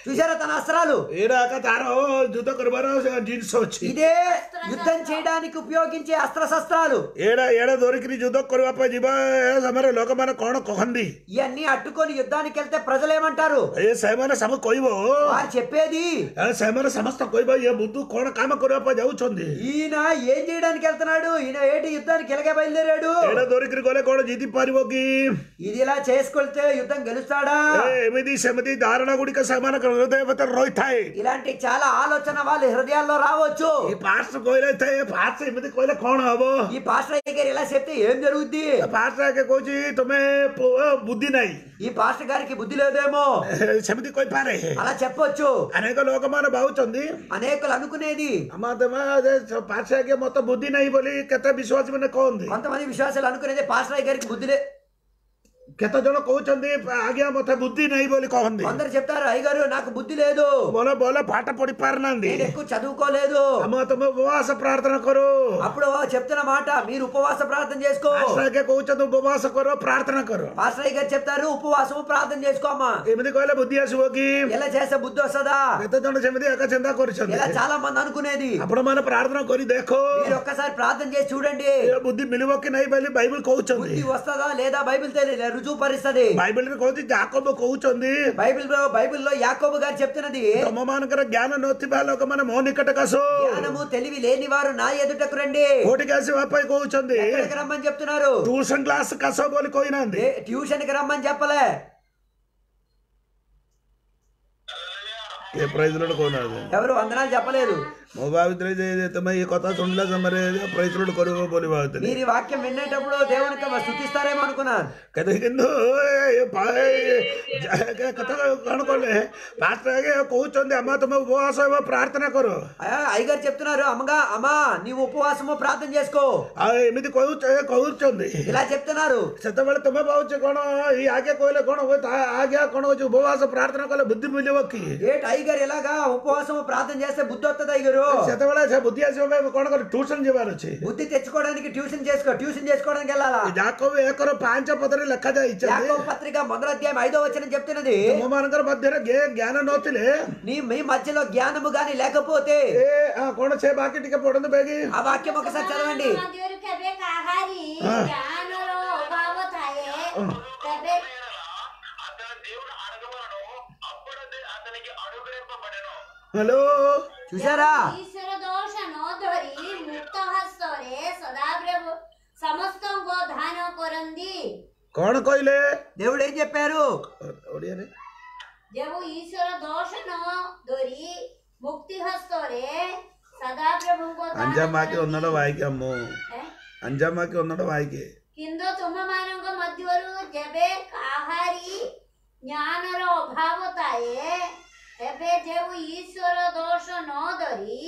చూసారా తన అస్త్రాలు ଏଇଟା ତାର ଯୁଦ୍ଧ କରିବାର ଜିନିଷ ଅଛି ఇదే యుద్ధం చేయడానికి ఉపయోగించే అస్త్ర శస్త్రాలు ଏଇଟା ଏଇଟା ଧରିକିରି ଯୁଦ୍ଧ କରିବା ପାଇଁ ଯିବା ଏ ସମୟରେ ଲୋକମାନେ କଣ କହନ୍ତି ఇవన్నీ అట్టుకొని యుద్ధానికి వెళ్తే ప్రజలు ఏమంటారు ଏ ସେମାନେ ସବୁ କହିବ వారు చెప్పేది ଏ ସେମାନେ ସମସ୍ତେ କହିବ ଇଏ ବୁଦ୍ଧୁ କଣ କାମ କରିବା ପାଇଁ ଯାଉଛନ୍ତି ఈయన ఏం చేయడానికి వెళ్తున్నాడు ఈయన ఏంటి యుద్ధానికి ఎలాగే బయలుదేరాడు ଏଇଟା ଧରିକିରି ଗଲେ କଣ ଜିତି ପାରିବ କି ఇది ఇలా చేసుకెళ్తే యుద్ధం గెలుస్తాడా ଏ ଏମିତି ସେମିତି ଧାରଣା ଗୁଡିକ ସେମାନଙ୍କ ହୃଦୟ ଭିତରେ ରହିଥାଏ ఇలాంటి చాలా ఆలోచన వాళ్ళ హృదయాల్లో రావచ్చు ଏ ପାଷ୍ଟ କହିଲେ ଥାଏ ପାଷ୍ଟ ଏମିତି କହିଲେ କଣ ହବ ఈ పాస్టర్ అయ్య గారు ఇలా చెప్తే ఏం జరుగుద్ది ପାଷ୍ଟ ଆଗେ କହୁଛି ତମେ ପ- ବୁଦ୍ଧି ନାହିଁ ఈ పాస్టర్ గారికి బుద్ధి లేదేమో ଏ, ସେମିତି କହିପାରେ అలా చెప్పొచ్చు ଅନେକ ଲୋକମାନେ ଭାବୁଛନ୍ତି అనేకులు అనుకునేది ଆମ ତମେ ପାଠ ଆଗେ ମତେ ବୁଦ୍ଧି ନାହିଁ ବୋଲି କେତେ ବିଶ୍ୱାସୀ ମାନେ କହନ୍ତି కొంతమంది విశ్వాసాలు అనుకునేది పాస్టర్ అయ్య గారికి బుద్ధి లే କେତେ ଜଣ କହୁଛନ୍ତି ଆଜ୍ଞା ମତେ ବୁଦ୍ଧି ନାହିଁ ବୋଲି କହନ୍ତି కొందరు చెప్తారు అయ్యగారు నాకు బుద్ధి లేదు ଭଲ ଭଲ ପାଠ ପଢି ପାରୁନାହାନ୍ତି నేను ఎక్కువ చదువుకోలేదు ଆମ ତମେ ଉପବାସ ପ୍ରାର୍ଥନା କରୁ అప్పుడు చెప్తున్న మాట మీరు ఉపవాస ప్రార్థన చేసుకో ପାଷ୍ଟ ଆଗେ କହୁଛନ୍ତି ଉପବାସ କର ପ୍ରାର୍ଥନା କର పాస్టర్ అయ్య గారు చెప్తారు ఉపవాసము ప్రార్థన చేసుకోమా ଏମିତି କହିଲେ ବୁଦ୍ଧି ଆସିବ କି ఎలా చేస్తే బుద్ధి వస్తుందా କେତେ ଜଣ ସେମିତି ଏକ ଚିନ୍ତା କରିଛନ୍ତି ఇలా చాలా మంది అనుకునేది ଆପଣ ମାନେ ପ୍ରାର୍ଥନା କରି ଦେଖ మీరు ఒక్కసారి ప్రార్థన చేసి చూడండి ଏ ବୁଦ୍ଧି ମିଳିବ କି ନାହିଁ ବୋଲି ବାଇବଲ କହୁଛନ୍ତି బుద్ధి వస్తుందా లేదా బైబిల్ తెలియదు రుజువు పరిస్తుంది ବାଇବଲରେ କହୁଛି ଯାକବ କହୁଛନ୍ତି బైబిల్ బైబిల్లో యాకోబు గారు చెప్తున్నది ତମ ମାନଙ୍କର ଜ୍ଞାନ ନଥିବା ଲୋକମାନେ ମୋ ନିକଟକୁ ଆସ జ్ఞానము తెలివి లేని వారు నా ఎదుటకు రండి କୋଉଠିକି ଆସିବା ପାଇଁ କହୁଛନ୍ତି ఎక్కడికి రమ్మని చెప్తున్నారు ట్యూషన్ క్లాస్ କାଶ ବୋଲି କହିନାହାନ୍ତି ఏ- ట్యూషన్ కి రమ్మని చెప్పలే ଏ ପ୍ରାଇଜ ଲୋଡ କହୁନାହାନ୍ତି ఎవరు వందనాలు చెప్పలేదు ମୁଁ ଭାବିଥିଲି ଯେ ଯେ ତମେ ଏ କଥା ଶୁଣିଲା ସମୟରେ ପ୍ରାଇଜ ଲୋଡ କରିବ ବୋଲି ଭାବୁଥିଲି మీరు ఈ వాక్యం వినేటప్పుడు దేవునికి స్థుతిస్తారేమో అనుకున్నాను କିନ୍ତୁ କିନ୍ତୁ ଏ ପା- ଏ ଯା- କଥା କଣ କଲେ ଫାଷ୍ଟ ଆଗେ କହୁଛନ୍ତି ଆମେ ତମେ ଉପବାସ ହେବ ପ୍ରାର୍ଥନା କର ఆ, అయ్యగారు చెప్తున్నారు అమ్మగా అమ్మా నీవు ఉపవాసము ప్రార్థన చేసుకో ଆଉ ଏମିତି କହୁଛ କହୁଛନ୍ତି ఇలా చెప్తున్నారు ସେତେବେଳେ ତମେ ଭାବୁଛ କଣ ଏଇ ଆଗେ କହିଲେ କଣ ହୁଏ ତା ଆଗେ କଣ ହଉଛି ఉపవాସ ପ୍ରାର୍ଥନା କଲେ ବୁଦ୍ଧି ମିଳିବ କି ఏటి అయ్యగారు ఇలాగా ఉపవాసము ప్రార్థన చేస్తే బుద్ధి వస్తుంది అయ్యగారు ସେତେବେଳେ ସେ ବୁଦ୍ଧି ଆସିବା ପାଇଁ କଣ କରେ ଟ୍ୟୁସନ ଯିବାର ଅଛି బుద్ధి తెచ్చుకోవడానికి ట్యూషన్ చేసుకో ట్యూషన్ చేసుకోవడానికి వెళ్ళాలా ଯାକବ ଏକର ପାଞ୍ଚ ପଦରେ ଲେଖାଯାଇଛି యాకోబు పత్రిక మొదటి అధ్యాయం ఐదో వచనం చెప్తున్నది ତୁମମାନଙ୍କର ମଧ୍ୟରେ ଜ୍ଞେ- ଜ୍ଞାନ ନଥିଲେ నీ మీ మధ్యలో జ్ఞానము గాని లేకపోతే ଏ ଆ, କଣ ସେ ବାକି ଟିକେ ପଢନ୍ତୁ ବେଗି ఆ వాక్యం ఒకసారి చదవండి ମଧ୍ୟରୁ କେବେ କାହାରି ଜ୍ଞାନର ଅଭାବ ଥାଏ ତେବେ అతను దేవుడు అడగవలను అప్పుడు అతనికి అనుగ్రహింపబడను ହ୍ୟାଲୋ చూసారా ଈଶ୍ୱର ଦୋଷ ନ ଧରି ମୁକ୍ତ ହସ୍ତରେ ସଦାପ୍ରଭୁ ସମସ୍ତଙ୍କ ଧାନ କରନ୍ତି କଣ କହିଲେ దేవుడు ఏం చెప్పారు ଓଡ଼ିଆରେ ଯେଉଁ ଈଶ୍ୱର ଦୋଷ ନ ଧରି ମୁକ୍ତି ହସ୍ତରେ ସଦାପ୍ରଭୁଙ୍କ ଧାନ അഞ്ചാമാക്കി କରନ୍ତି। ഒന്നൂടെ വായിക്കാം മോ ଏ? അഞ്ചാമാക്കി ഒന്നൂടെ വായിക്കേ କିନ୍ତୁ ତୁମମାନଙ୍କ ମଧ୍ୟରୁ ଯେବେ କାହାରି ଜ୍ଞାନର ଅଭାବ ଥାଏ ତେବେ ଯେଉଁ ଈଶ୍ୱର ଦୋଷ ନ ଧରି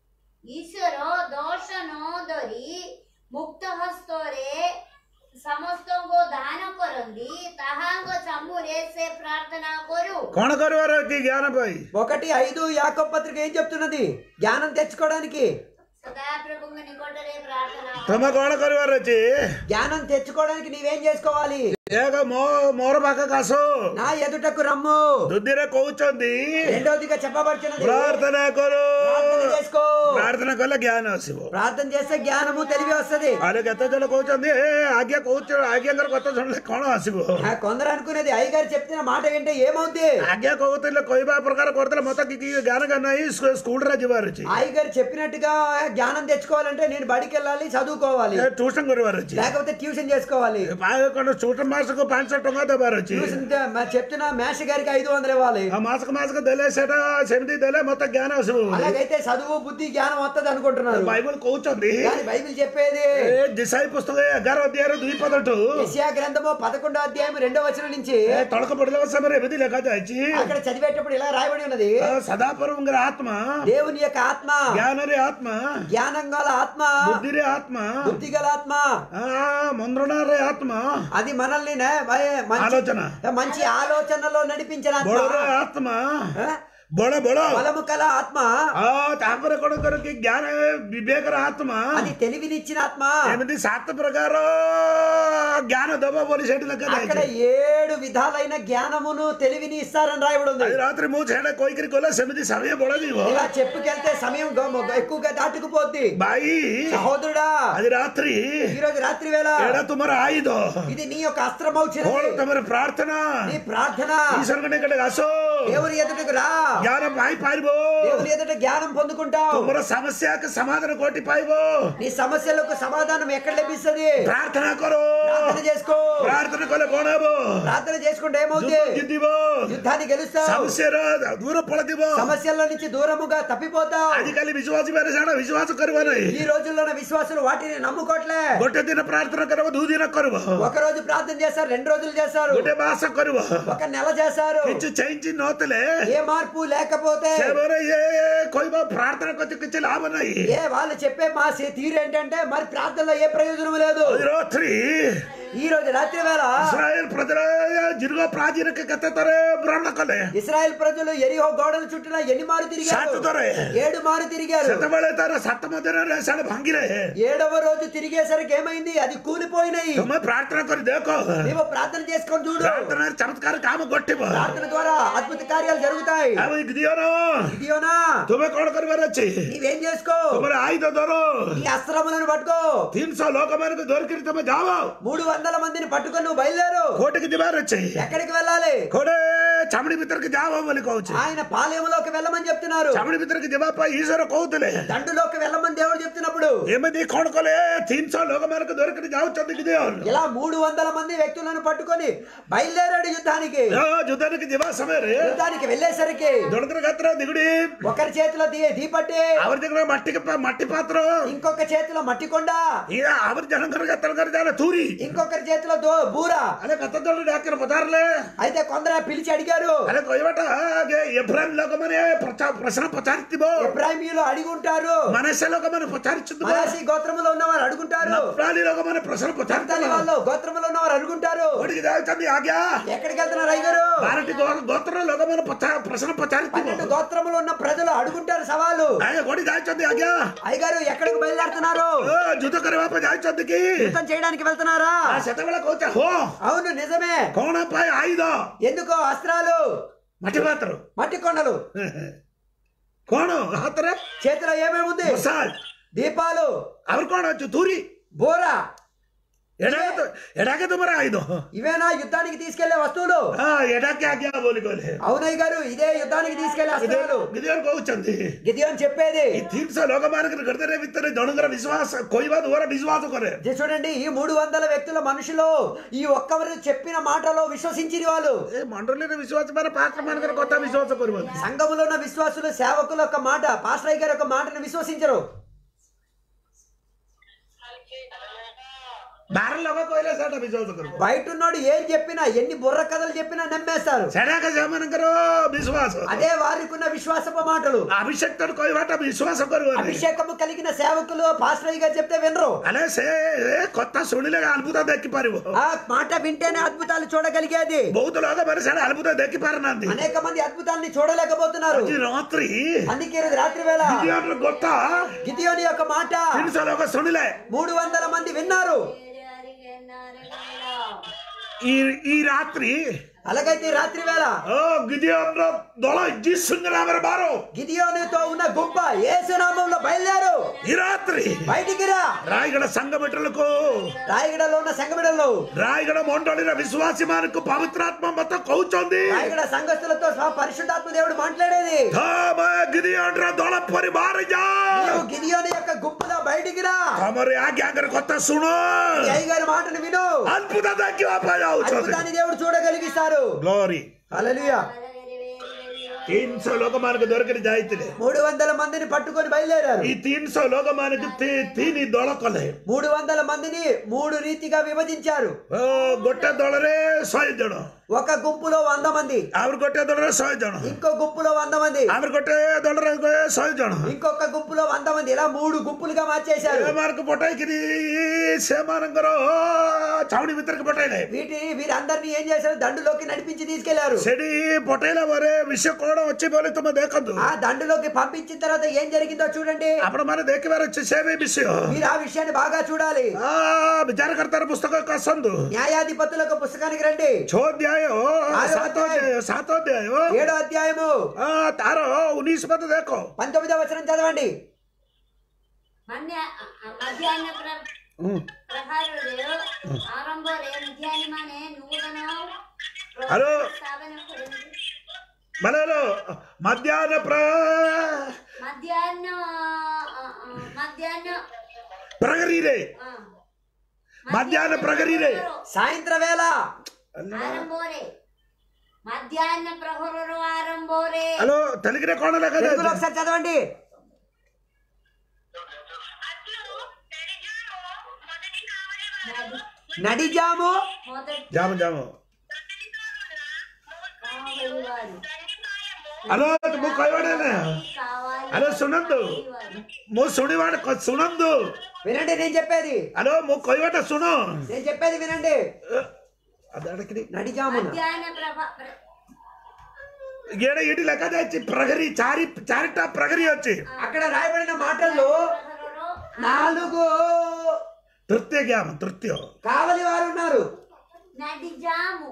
ଈଶ୍ୱର ଦୋଷ ନ ଧରି ମୁକ୍ତ ହସ୍ତରେ ସମସ୍ତଙ୍କୁ ଦାନ କରନ୍ତି ତାହାଙ୍କ ସମ୍ମୁଖରେ ସେ ପ୍ରାର୍ଥନା କରୁ କଣ କରିବାର କି ଜ୍ଞାନ ପାଇଁ ఒకటి ఐదు యాకోబు పత్రిక ఏం చెప్తున్నది జ్ఞానం తెచ్చుకోవడానికి ସଦାପ୍ରଭୁଙ୍କ ନିକଟରେ ପ୍ରାର୍ଥନା କରୁ। ତମେ କଣ କରିବାର ଅଛି జ్ఞానం తెచ్చుకోవడానికి నీవేం చేసుకోవాలి ଏକ ମୋ ମୋର ପାଖକୁ ଆସ నా ఎదుటకు రమ్ము ଦୁଧିରେ କହୁଛନ୍ତି రెండోదిగా చెప్పబడుచున్నది ପ୍ରାର୍ଥନା କର ప్రార్థన చేసుకో ପ୍ରାର୍ଥନା କଲେ ଜ୍ଞାନ ଆସିବ ప్రార్థన చేస్తే జ్ఞానము తెలివి వస్తది ଆରେ କେତେ ଜଣ କହୁଛନ୍ତି ଏ ଆଜ୍ଞା କହୁଛ ଆଜ୍ଞାଙ୍କର କଥା ଶୁଣିଲେ କଣ ଆସିବ ఆ కొందరు అనుకునేది అయ్యగారు చెప్తున్న మాట వింటే ఏమవుద్ది ଆଜ୍ଞା କହୁଥିଲେ କହିବା ପ୍ରକାର କରୁଥିଲେ ମତେ କିଛି ଜ୍ଞାନ ଜ୍ଞାନ ନାହିଁ ସ୍କୁ- ସ୍କୁଲରେ ଯିବାର ଅଛି అయ్యగారు చెప్పినట్టుగా జ్ఞానం తెచ్చుకోవాలంటే నేను బడికి వెళ్ళాలి చదువుకోవాలి ଏ ଟ୍ୟୁସନ କରିବାର ଅଛି లేకపోతే ట్యూషన్ చేసుకోవాలి ଏ ପା- କଣ ଟ୍ୟୁସନ ମାସକୁ ପାଞ୍ଚଶହ ଟଙ୍କା ଦେବାର ଅଛି ట్యూషన్ తే- మ- చెప్తున్న మేష గారికి ఐదు వందలు ఇవ్వాలి ଆଉ ମାସକୁ ମାସକୁ ଦେଲେ ସେଟା ସେମିତି ଦେଲେ ମତେ ଜ୍ଞାନ ଆସିବ ବୋଲି। అలాగైతే చదువు బుద్ధి జ్ఞానం వస్తుంది అనుకుంటున్నారు ବାଇବଲ କହୁଛନ୍ତି కానీ బైబిల్ చెప్పేది ଏ ଦିଶାଇ ପୁସ୍ତକ ଏଗାର ଅଧ୍ୟାୟର ଦୁଇ ପଦଠୁ యెషయా గ్రంథము పదకొండో అధ్యాయం రెండో వచనం నుంచి ଏ ତଳକ ପଡିଲା ସମୟରେ ଏମିତି ଲେଖାଯାଇଛି అక్కడ చదివేటప్పుడు ఇలా రాయబడి ఉన్నది ఆ సదాపరముంగర ఆత్మ దేవుని యొక్క ఆత్మ జ్ఞానరే ఆత్మ జ్ఞానం గల ఆత్మ బుద్ధిరే ఆత్మ బుద్ధి గల ఆత్మ ఆ మంద్రణారే ఆత్మ అది మనల్ని నే- మ- మంచి- ఆలోచన మంచి ఆలోచనలో నడిపించిన ఆత్మ బడరే ఆత్మ ఆ? ବଡ ବଡ బలము కల ఆత్మ ఆ ତାପରେ କଣ କର କି ଜ୍ଞାନ ବିବେକର ଆତ୍ମା అది తెలివినిచ్చిన ఆత్మ ଏମିତି ସାତ ପ୍ରକାର ଜ୍ଞାନ ଦବ ବୋଲି ସେଠି ଲେଖା అక్కడ ଯାଇଛି ఏడు విధాలైన జ్ఞానమును తెలివిని ఇస్తారని రాయబడి ఉంది ଆଜି ରାତିରେ ମୁଁ ସେଇଟା କହିକିରି ଗଲେ ସେମିତି ସମୟ ବଳଯିବ ఇలా చెప్పుకెళ్తే సమయం గ- ఎక్కువగా దాటుకుపోద్ది ଭାଇ సహోదరుడా ଆଜି ରାତ୍ରି ఈ రోజు రాత్రి వేళ ଏଇଟା ତୁମର ଆయుଧ ఇది నీ యొక్క అస్త్రం అవుతుంది କଣ ତମର ପ୍ରାର୍ଥନା నీ ప్రార్థన ଈଶ୍ୱରଙ୍କ ନିକଟରେ ଆସ దేవుని ఎదుటకు రా ଜ୍ଞାନ ପାଇପାରିବ దేవుని ఎదుట జ్ఞానం పొందుకుంటావు ତୁମର ସମସ୍ୟାକୁ ସମାଧାନ କୋଟି ପାଇବ నీ సమస్యలకు సమాధానం ఎక్కడ లభిస్తుంది ପ୍ରାର୍ଥନା କର ప్రార్థన చేసుకో ପ୍ରାର୍ଥନା କଲେ କଣ ହବ ప్రార్థన చేసుకుంటే ଯୁଦ୍ଧ ఏమవుతుంది ଜିତିବ యుద్ధాన్ని గెలుస్తావు ସମସ୍ୟାର ଦୂର ପଳେଇଥିବ సమస్యల నుంచి దూరముగా తప్పిపోతావు ଆଜିକାଲି ବିଶ୍ୱାସ ମାନେ ସାଡ ବିଶ୍ୱାସ କରିବ ନାହିଁ ఈ రోజుల్లో ఉన్న విశ్వాసులు వాటిని నమ్ముకోవట్లే ଗୋଟେ ଦିନ ପ୍ରାର୍ଥନା କରିବ ଦୁଇ ଦିନ କରିବ ఒక రోజు ప్రార్థన చేస్తారు రెండు రోజులు చేస్తారు ଗୋଟେ ମାସ କରିବ ఒక నెల చేస్తారు କିଛି ଚେଞ୍ଜ ନଥିଲେ ఏ మార్పు లేకపోతే ସେମାନେ ଇଏ କହିବ ପ୍ରାର୍ଥନା କରିଛି କିଛି ଲାଭ ନାହିଁ ఏ వాళ్ళు చెప్పే మా సే- తీరు ఏంటంటే మరి ప్రార్థనలో ఏ ప్రయోజనం లేదు ରାତ୍ରି ఈ రోజు రాత్రి వేళ ଇସ୍ରାଏଲ ପ୍ରଜల ଦୀର୍ଘ ପ୍ରାଚୀନಕ್ಕೆ କେତେ ଥର ଭ୍ରମଣ କଲେ ఇస్రాయెల్ ప్రజలు ఎరిహో గోడల చుట్టూ ఎన్ని మారు తిరిగారు ସାତ ଥରେ ఏడు మారు తిరిగారు ସେତେବେଳେ ତାର ସାତମ ଦିନରେ ସାଡେ ଭାଙ୍ଗିଲେ ఏడవ రోజు తిరిగేసరికి ఏమైంది అది కూలిపోయినాయి ତୁମେ ପ୍ରାର୍ଥନା କରି ଦେଖ నీవు ప్రార్థన చేసుకొని చూడు ପ୍ରାର୍ଥନାରେ ଚମତ୍କାର କାମ ଘଟିବ ప్రార్థన ద్వారా అద్భుత కార్యాలు జరుగుతాయి ଆଉ ଦିଅନ ఇదియోనా ତୁମେ କଣ କରିବାର ଅଛି నీవేం చేసుకో ତୁମର ଆయుଧ ଧର నీ అస్త్రములను పట్టుకో ତିନିଶହ ଲୋକମାନଙ୍କୁ ଧରିକିରି ତମେ ଯାଅ మూడు వందల మందిని పట్టుకొని నువ్వు బయలుదేరు କୋଟିକି ଯିବାର ଅଛି ఎక్కడికి వెళ్ళాలి କୋଟେ ଚାମଡ଼ି ଭିତରକୁ ଯାଅ ବୋଲି କହୁଛି ఆయన పాలెంలోకి వెళ్ళమని చెప్తున్నారు ଚାମଡ଼ି ଭିତରକୁ ଯିବା ପାଇଁ ଈଶ୍ୱର କହୁଥିଲେ దండులోకి వెళ్ళమని దేవుడు చెప్తున్నప్పుడు ଏମିତି କଣ କଲେ ତିନିଶହ ଲୋକମାନଙ୍କୁ ଧରିକିରି ଯାଉଛନ୍ତି గిଦେଓନ ఇలా మూడు వందల మంది వ్యక్తులను పట్టుకొని బయలుదేరాడు యుద్ధానికి ଯୁଦ୍ଧనికి ଯିବା ସମୟରେ యుద్ధానికి వెళ్ళేసరికి ଜଣଙ୍କର ଗାତ୍ର ଦିଗୁଡି ఒకరి చేతిలో దీ దీపట్టి ଆହୁରି ଜଣଙ୍କର ମାଟି ମାଟି ପାତ୍ର ఇంకొక చేతిలో మట్టి కొండ ଇଏ ଆହୁରି ଜଣଙ୍କର ଗାତ୍ରଙ୍କର ଯାହା ତୁରି ఇంకొకరి చేతిలో దో బూర అరే కథ ଜଣ ଡାକିର ପଚାରିଲେ అయితే కొందరు పిలిచి అడిగారు ଆରେ କହିବାଟା ଏଫ୍ରାଇମ୍ ଲୋକମାନେ ପ୍ରଚା- ପ୍ରଶ୍ନ ପଚାରିଥିବ ఇబ్రాహిమీలు అడిగి ఉంటారు మనసే ଲୋକମାନେ ପଚାରିଛନ୍ତି మనాసి గోత్రములో ఉన్నవారు అడుగుంటారు నప్రాలి ଲୋକମାନେ ପ୍ରଶ୍ନ నప్తాలి ପଚାରିଥିଲେ వాళ్ళు గోత్రములో ఉన్నవారు అడుగుంటారు କୋଉଠିକି ଯାଉଛନ୍ତି ଆଜ୍ଞା ఎక్కడికి వెళ్తున్నారు అయ్యగారు ବାରଟି ଗୋ- ଗୋତ୍ର ଲୋକମାନେ ପଚା- ପ୍ରଶ୍ନ పన్నెండు ପଚାରିଥିବ గోత్రములు ఉన్న ప్రజలు అడుగుంటారు సవాలు ଆଜ୍ଞା କୋଉଠି ଯାଇଛନ୍ତି ଆଜ୍ଞା అయ్యగారు ఎక్కడికి బయలుదేరుతున్నారు ଓ, ଯୁଦ୍ଧ କରିବା ପାଇଁ ଯାଇଛନ୍ତି କି యుద్ధం చేయడానికి వెళ్తున్నారా ଆ, ସେତେବେଳେ କହୁଛ ହୋ అవును నిజమే କଣ ପାଇଁ ଆଇଦ ఎందుకో అస్త్రాలు ମାଟି ପାତ୍ର మట్టి కొండలు କଣ ହାତରେ చేతిలో ఏమేమి ఉంది ମଶାଲ దీపాలు ଆହୁରି କଣ ଅଛି ତୁରି బోర ଏଟାକେ ତ- ଏଟାକେ ତୁମର ଆଇଦ ఇవేనా యుద్ధానికి తీసుకెళ్లే వస్తువులు ହଁ ଏଟାକେ ଆଜ୍ଞା ବୋଲି କହିଲେ అవునయ్య గారు ఇదే యుద్ధానికి తీసుకెళ్లే అస్త్రాలు గిదియోନ କହୁଛନ୍ତି గిదియోన్ చెప్పేది ఈ ତିନିଶହ ଲୋକମାନଙ୍କର ହୃଦୟ ଭିତରେ ଜଣଙ୍କର ବିଶ୍ୱାସ କହିବା ଦ୍ୱାରା ବିଶ୍ୱାସ କରେ ఇది చూడండి ఈ మూడు వందల వ్యక్తుల మనుషులు ఈ ఒక్కరు చెప్పిన మాటలో విశ్వసించిన వాళ్ళు ଏ ମଣ୍ଡଳୀରେ ବିଶ୍ୱାସ ମାନେ ପାଷ୍ଟ ମାନଙ୍କର କଥା ବିଶ୍ୱାସ କରିବନି సంఘములో ఉన్న విశ్వాసులు సేవకుల యొక్క మాట పాస్టర్ గారి యొక్క మాటను విశ్వసించరు ବାହାର ଲୋକ କହିଲେ ସେଟା ବିଶ୍ୱାସ କରିବ బయట ఉన్నోడు ఏం చెప్పినా ఎన్ని బుర్ర కథలు చెప్పినా నమ్మేస్తారు ସେଟାକ ସେମାନଙ୍କର ବିଶ୍ୱାସ అదే వారికి ఉన్న విశ్వాసపు మాటలు అభిషେକ୍ତ କହିବାଟା ବିଶ୍ୱାସ କରିବନି అభిషేకము కలిగిన సేవకులు పాస్టర్ గారు చెప్తే వినరు ହେଲେ ସେ ଏ କଥା ଶୁଣିଲେ ଅଦ୍ଭୁତ ଦେଖିପାରିବ ఆ మాట వింటేనే అద్భుతాలు చూడగలిగేది ବହୁତ ଲୋକ ମାନେ ସେଟା ଅଦ୍ଭୁତ ଦେଖିପାରୁନାହାନ୍ତି అనేక మంది అద్భుతాల్ని చూడలేకపోతున్నారు ଆଜି ରାତ୍ରି అందుకే ఈరోజు రాత్రి వేళ గిడియోనుର କଥା గిదియోని యొక్క మాట ତିନିଶହ ଲୋକ ଶୁଣିଲେ మూడు వందల మంది విన్నారు ఈ ఈ రాత్రి అలాగైతే ఈ రాత్రి వేళ ఓ గిడియోనుର ଦଳ ଯୀଶୁ ନାମରେ ବାହାର గిదియోనితో ఉన్న గుంప ఏసునామంలో బయలుదేరు ఈ రాత్రి బయటికి రా రాయగడ సంఘ బిడ్డలకు రాయగడలో ఉన్న సంఘమిడల్లో రాయగడ మండଳିର విశ్వాసୀ ମାନଙ୍କୁ పవిత్రాత్మ ମତ କହୁଛନ୍ତି రాయగడ సంఘస్థులతో సహా పరిశుద్ధాత్మ దేవుడు మాట్లాడేది ତମେ గిడియోనుର ଦଳ ପରି ବାହାରି ଯାଅ నీవు గిదియోని యొక్క గుంపులో బయటికి రా ତମର ଆଜ୍ଞାଙ୍କର କଥା ଶୁଣ ఈ అయ్యగారి మాటను విను ଅଦ୍ଭୁତ ଦେଖିବା ପାଇଁ ଯାଉଛନ୍ତି అద్భుతాన్ని దేవుడు చూడగలిగిస్తారు ଗ୍ଲୋରି హల్లెలూయా ତିନିଶହ ଲୋକମାନଙ୍କୁ ଧରିକରି ଯାଇଥିଲେ మూడు వందల మందిని పట్టుకొని బయలుదేరారు ఈ ତିନିଶହ ଲୋକମାନଙ୍କୁ ତି- ତିନି ଦଳ କଲେ మూడు వందల మందిని మూడు రీతిగా విభజించారు ଓ, ଗୋଟେ ଦଳରେ ଶହେ ଜଣ ఒక గుంపులో వంద మంది ଆହୁରି ଗୋଟେ ଦଳରେ ଶହେ ଜଣ ఇంకో గుంపులో వంద మంది ଆହୁରି ଗୋଟେ ଦଳରେ ଶହେ ଜଣ ఇంకొక గుంపులో వంద మంది ఇలా మూడు గుంపులుగా మార్చేశారు ଏମାନଙ୍କୁ ପଠାଇକିରି ସେମାନଙ୍କର ଛାଉଣି ଭିତରକୁ ପଠାଇଲେ వీటి వీరందరినీ ఏం చేశారు దండులోకి నడిపించి తీసుకెళ్లారు ସେଠି ପଠାଇଲା ପରେ ବିଷୟ କଣ ଅଛି ବୋଲି ତୁମେ ଦେଖନ୍ତୁ ఆ దండులోకి పంపించిన తర్వాత ఏం జరిగిందో చూడండి ଆପଣ ମାନେ ଦେଖିବାର ଅଛି ସେ ବି ବିଷୟ మీరు ఆ విషయాన్ని బాగా చూడాలి ఆ ବିଚାରକର୍ତ୍ତାର ପୁସ୍ତକକୁ ଆସନ୍ତୁ న్యాయాధిపతులకు పుస్తకానికి రండి ଛଅ ଅଧ୍ୟାୟ ଆର ସାତ ଅଧ୍ୟାୟ। ଅଧ୍ୟାୟ ସାତ ଅଧ୍ୟାୟ ఏడో అధ్యాయము ఆ, ତାର ଉଣେଇଶ ପଦ ଦେଖ పంతొమ్మిదో వచనం చదవండి ಮನ್ಯ ಮಧ್ಯಾಹ್ನ ಪ್ರ- ಪ್ರಹಾರಗಳು ಆರಂಭರೆ ಮಧ್ಯಾಹ್ನ ಮನೆ ನೂತನ ಹಲೋ. ಸ್ಥಾಪನೆ ಕೊಡುವುದು. ಮನೆಯಲ್ಲೂ ಮಧ್ಯಾಹ್ನ ಪ್ರ ಮಧ್ಯಾಹ್ನ ಆ, ಆ, ಮಧ್ಯಾಹ್ನ ಪ್ರಗರಿರೆ ಆ, ಮಧ್ಯಾಹ್ನ ಪ್ರಗರಿರೆ సాయంత్ర వేళ ಆರಂಭೋರೆ ಮಧ್ಯಾಹ್ನ ಪ್ರಹರರು ಆರಂಭೋರೆ హలో తెలుగునే కోణ తెలుగులో ఒకసారి చదవండి అట్లు నడిజాము మొదటి కావలి వారు నడిజాము ಮೊದಲು జాము జాము ప్రతిదిగా ఉన్న ಕಾವಲು ವಾರು. దండిపాయము హలో ମୁଁ କହିବାଟା ಕಾವಲು హలో ଶୁଣନ୍ତୁ ವಾರು. ମୁଁ ଶୁଣିବାଟା କ- ଶୁଣନ୍ତୁ వినండి నేను చెప్పేది హలో ମୁଁ କହିବାଟା ଶୁଣ నేను చెప్పేది వినండి అదాడకి నడిజామున ಮಧ್ಯಾಹ್ನ ಪ್ರಭ ಪ್ರ- ఈడ ఇటు లెక్క తెచ్చి ప్రగరి చారి చారిట ప్రగరి వచ్చి అక్కడ రాయబడిన మాటల్లో ಪ್ರಹರರು నాలుగు తృతీయ జ్ఞానం తృతీయ కావలి వారు ఉన్నారు ನಡಿಜಾಮು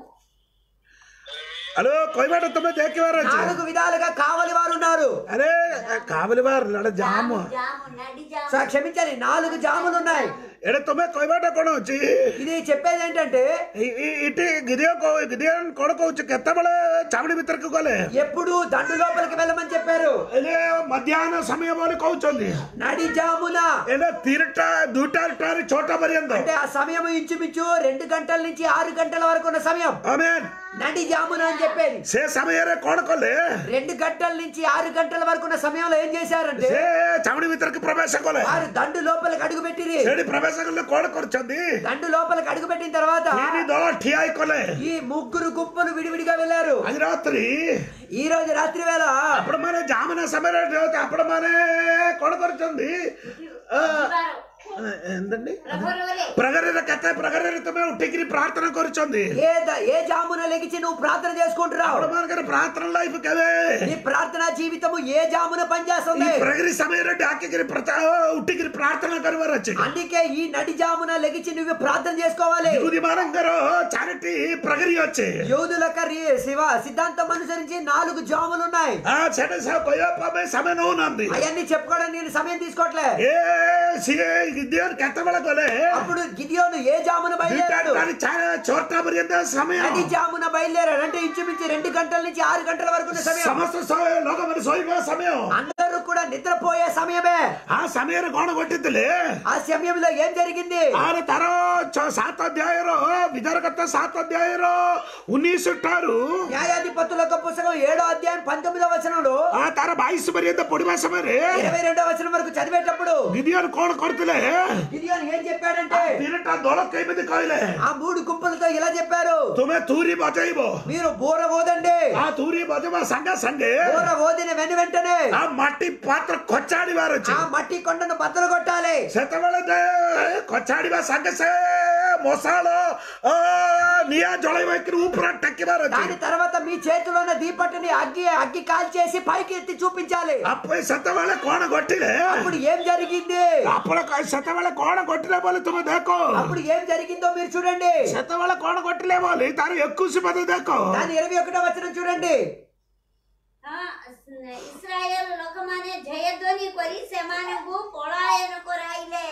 హలో కొయ్యబాట తొమ్మిది దేకివారు వచ్చి నాలుగు విధాలుగా కావలి వారు ఉన్నారు అరే కావలి వారు నడ జాము ಜಾಮು ನಡಿಜಾಮು సో క్షమించాలి నాలుగు జాములు ఉన్నాయి ఎడ తొమ్మిది కొయ్యబాట కొన వచ్చి ఇది చెప్పేది ఏంటంటే ఇ- ఇ- ఇటు గిదియో గిదియో కొడుకోవచ్చు కెత్తబడే చావిడి మిత్రకు కోలే ఎప్పుడు దండు లోపలికి వెళ్ళమని చెప్పారు అదే మధ్యాహ్న సమయం అని కౌచుంది నడి జామున ఏదో తిరట దూటారి చోట పర్యంత అంటే ఆ సమయం ఇంచుమించు రెండు గంటల నుంచి ఆరు గంటల వరకు ఉన్న సమయం ఆమె నడి జామున అని చెప్పేది సే సమయరే కొడకోలే రెండు గంటల నుంచి ఆరు గంటల వరకు ఉన్న సమయంలో ఏం చేశారంటే సే చావిడి మిత్రకు ప్రవేశ కోలే వారు దండు లోపలికి అడుగు పెట్టిరి సేడి ప్రవేశంలో కోడ కొరుచుంది దండు లోపలికి అడుగు పెట్టిన తర్వాత దీని దొల ఠియా కొలే ఈ ముగ్గురు గుంపులు విడివిడిగా వెళ్ళారు అది రాత్రి ఈ రోజు రాత్రి వేళ అప్పుడు మన జామన సమయం అప్పుడు మన కొడ కొరుచుంది ఆ, ಇವರು ఏందండి ಪ್ರಹರವರೇ ప్రగరిన కథ ప్రగరిన తమే ఉట్టికిరి ప్రార్థన కొరుచుంది ఏ ద- ఏ జామున లెగిచి నువ్వు ప్రార్థన చేసుకుంటున్నావు అప్పుడు మనకి ప్రార్థన లైఫ్ కవే నీ ప్రార్థనా జీవితము ఏ జామున ఈ పనిచేస్తుంది ప్రగరి సమయం డాకిగిరి ప్రత ఉట్టికిరి ప్రార్థన కరువారు వచ్చి అందుకే ఈ నడి జామున లెగిచి నువ్వు ప్రార్థన చేసుకోవాలి యూది మానంగారు చారిటీ ప్రగరి వచ్చి యోధులక రి- శివ సిద్ధాంతం అనుసరించి నాలుగు జాములు ఉన్నాయి ఆ చెడ కొయ్యప్పమే సమయం ఉన్నది అవన్నీ చెప్పుకోవడానికి నేను సమయం తీసుకోవట్లే ఏ దేవుని కెత్తబడకోలే అప్పుడు గిదియోను ఏ జామున బయలుదేరాడు చోట పర్యంత సమయం నది జామున బయలుదేరాడు అంటే ఇంచుమించు రెండు గంటల నుంచి ఆరు గంటల వరకు ఉన్న సమయం సమస్త సోయ- లోకమని సోయిపోయే సమయం అందరూ కూడా నిద్రపోయే సమయమే ఆ సమయం కోణ కొట్టిద్దులే ఆ సమయంలో ఏం జరిగింది ಆರ ತರ ಚ- ಸಾತ್ ಅಧ್ಯಾಯರು ವಿಧಾನಕರ್ತ ಸಾತ್ ಅಧ್ಯಾಯರು ಉನ್ನೀಸುಟ್ಟಾರು న్యాయాధిపతుల యొక్క పుస్తకం ఏడో అధ్యాయం పంతొమ్మిదో వచనంలో ಆ ತರ ಬಾಯಿಸಿ ಬರೆಯಂತ పొడి భాష మరి ఇరవై రెండో వచనం వరకు చదివేటప్పుడు ಗಿದಿಯನ್ ಕೋಣ ಕೊಡ್ತಿಲೆ గిదియోను ఏం చెప్పాడంటే ತಿರಟ ದೊಳ ಕೈ మీద ಕಾಯಿಲೆ ఆ మూడు గుంపులతో ఇలా చెప్పారు ತುಮೆ ತೂರಿ ಬಜೈಬೋ మీరు బూర ఓదండి ಆ ತೂರಿ ಬಜಮ ಸಂಘ ಸಂಘೆ బూర ఓదిన వెను వెంటనే ಆ ಮಟ್ಟಿ ಪಾತ್ರ ಕೊಚ್ಚಾಡಿ ಬಾರಚ್ಚಿ ఆ మట్టి కొండను బద్దలు కొట్టాలి ସେତେବେଳେ ଦେ- କଚାଡ଼ିବା ସାଙ୍ଗେ ସେ ମଶାଳ ଅ, ନିଆଁ ଜଳେଇବାକିରି ଉପରେ ଟେକିବାର ଅଛି దాని తర్వాత మీ చేతిలో ఉన్న దీపట్టుని అగ్గి అగ్గి కాల్చేసి పైకి ఎత్తి చూపించాలి ଆପଣ ସେତେବେଳେ କଣ ଘଟିଲେ అప్పుడు ఏం జరిగింది ଆପଣ କ- ସେତେବେଳେ କଣ ଘଟିଲେ ବୋଲି ତୁମେ ଦେଖ అప్పుడు ఏం జరిగిందో మీరు చూడండి ସେତେବେଳେ କଣ ଘଟିଲେ ବୋଲି ତାର ଏକୋଇଶ ପଦ ଦେଖ దాని ఇరవై ఒకటో వచనం చూడండి ହଁ, ଇସ୍ରାଏଲ ଲୋକମାନେ ଜୟଧ୍ୱନି କରି ସେମାନଙ୍କୁ ପଳାୟନ କରାଇଲେ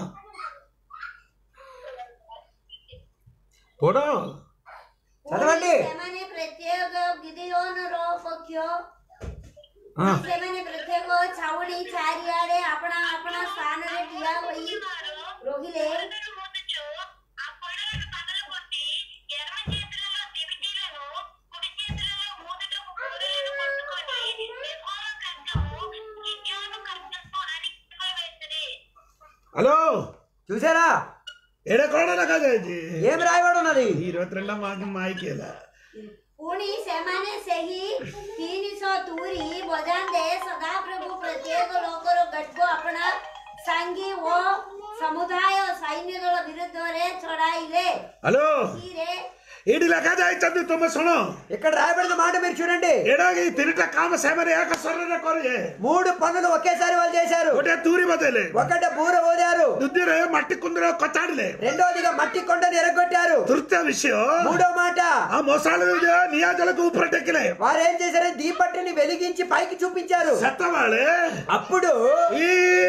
ପଢ చదవండి ସେମାନେ ପ୍ରତ୍ୟେକ ଗିଦିଓନର ପକ୍ଷ ସେମାନେ ପ୍ରତ୍ୟେକ ଛାଉଣି ଚାରିଆଡେ ଆପଣା ଆପଣା ସ୍ଥାନରେ ଠିଆ ହୋଇ ରହିଲେ అందరూ ముందుచు ఆ పొడలను పగలగొట్టి ఎడమ చేతులలో దివిటీలను కుడి చేతులలో మూదుటకు కూరలను పట్టుకొని యెహోవా ఖడ్గము గిద్యోను ఖడ్గము అని వేసిరి హలో చూసారా ఎడ కోణ కాదు ఏం రాయబడి ఉన్నది ఇరవై రెండో మాకి మాయకి ପୁଣି ସେମାନେ ସେହି ତିନିଶହ ତୁରୀ ବଜାନ୍ତେ ସଦାପ୍ରଭୁ ପ୍ରତ୍ୟେକ ଲୋକର ଗର୍ବ ଆପଣା ସାଙ୍ଗୀ ଓ ସମୁଦାୟ ସୈନ୍ୟ ଦଳ ବିରୁଦ୍ଧରେ ଚଢାଇଲେ హలో ଏଥିରେ ଏଇଠି ଲେଖା ଯାଇଛନ୍ତି ତୁମେ ଶୁଣ ఇక్కడ రాయబడిన మాట మీరు చూడండి ଏଇଟା ଏଇ ତିନିଟା କାମ ସେମାନେ ଏକ ସ୍ୱରରେ କରିବେ మూడు పనులు ఒకేసారి వాళ్ళు చేశారు ଗୋଟେ ତୁରି ବଜେଇଲେ ఒకటి బూర ఊదారు ଦ୍ୱିତୀୟରେ ମାଟି କୁନ୍ଦର କଚାଡ଼ିଲେ రెండోదిగా మట్టి కొండని ఎరగొట్టారు ତୃତୀୟ ବିଷୟ మూడో మాట ఆ ମଶାଳ ନିଆଁ ଜଳକୁ ଉପରେ ଟେକିଲେ వారు ఏం చేశారంటే దీపట్టిని వెలిగించి పైకి చూపించారు ସେତେବେଳେ అప్పుడు ఈ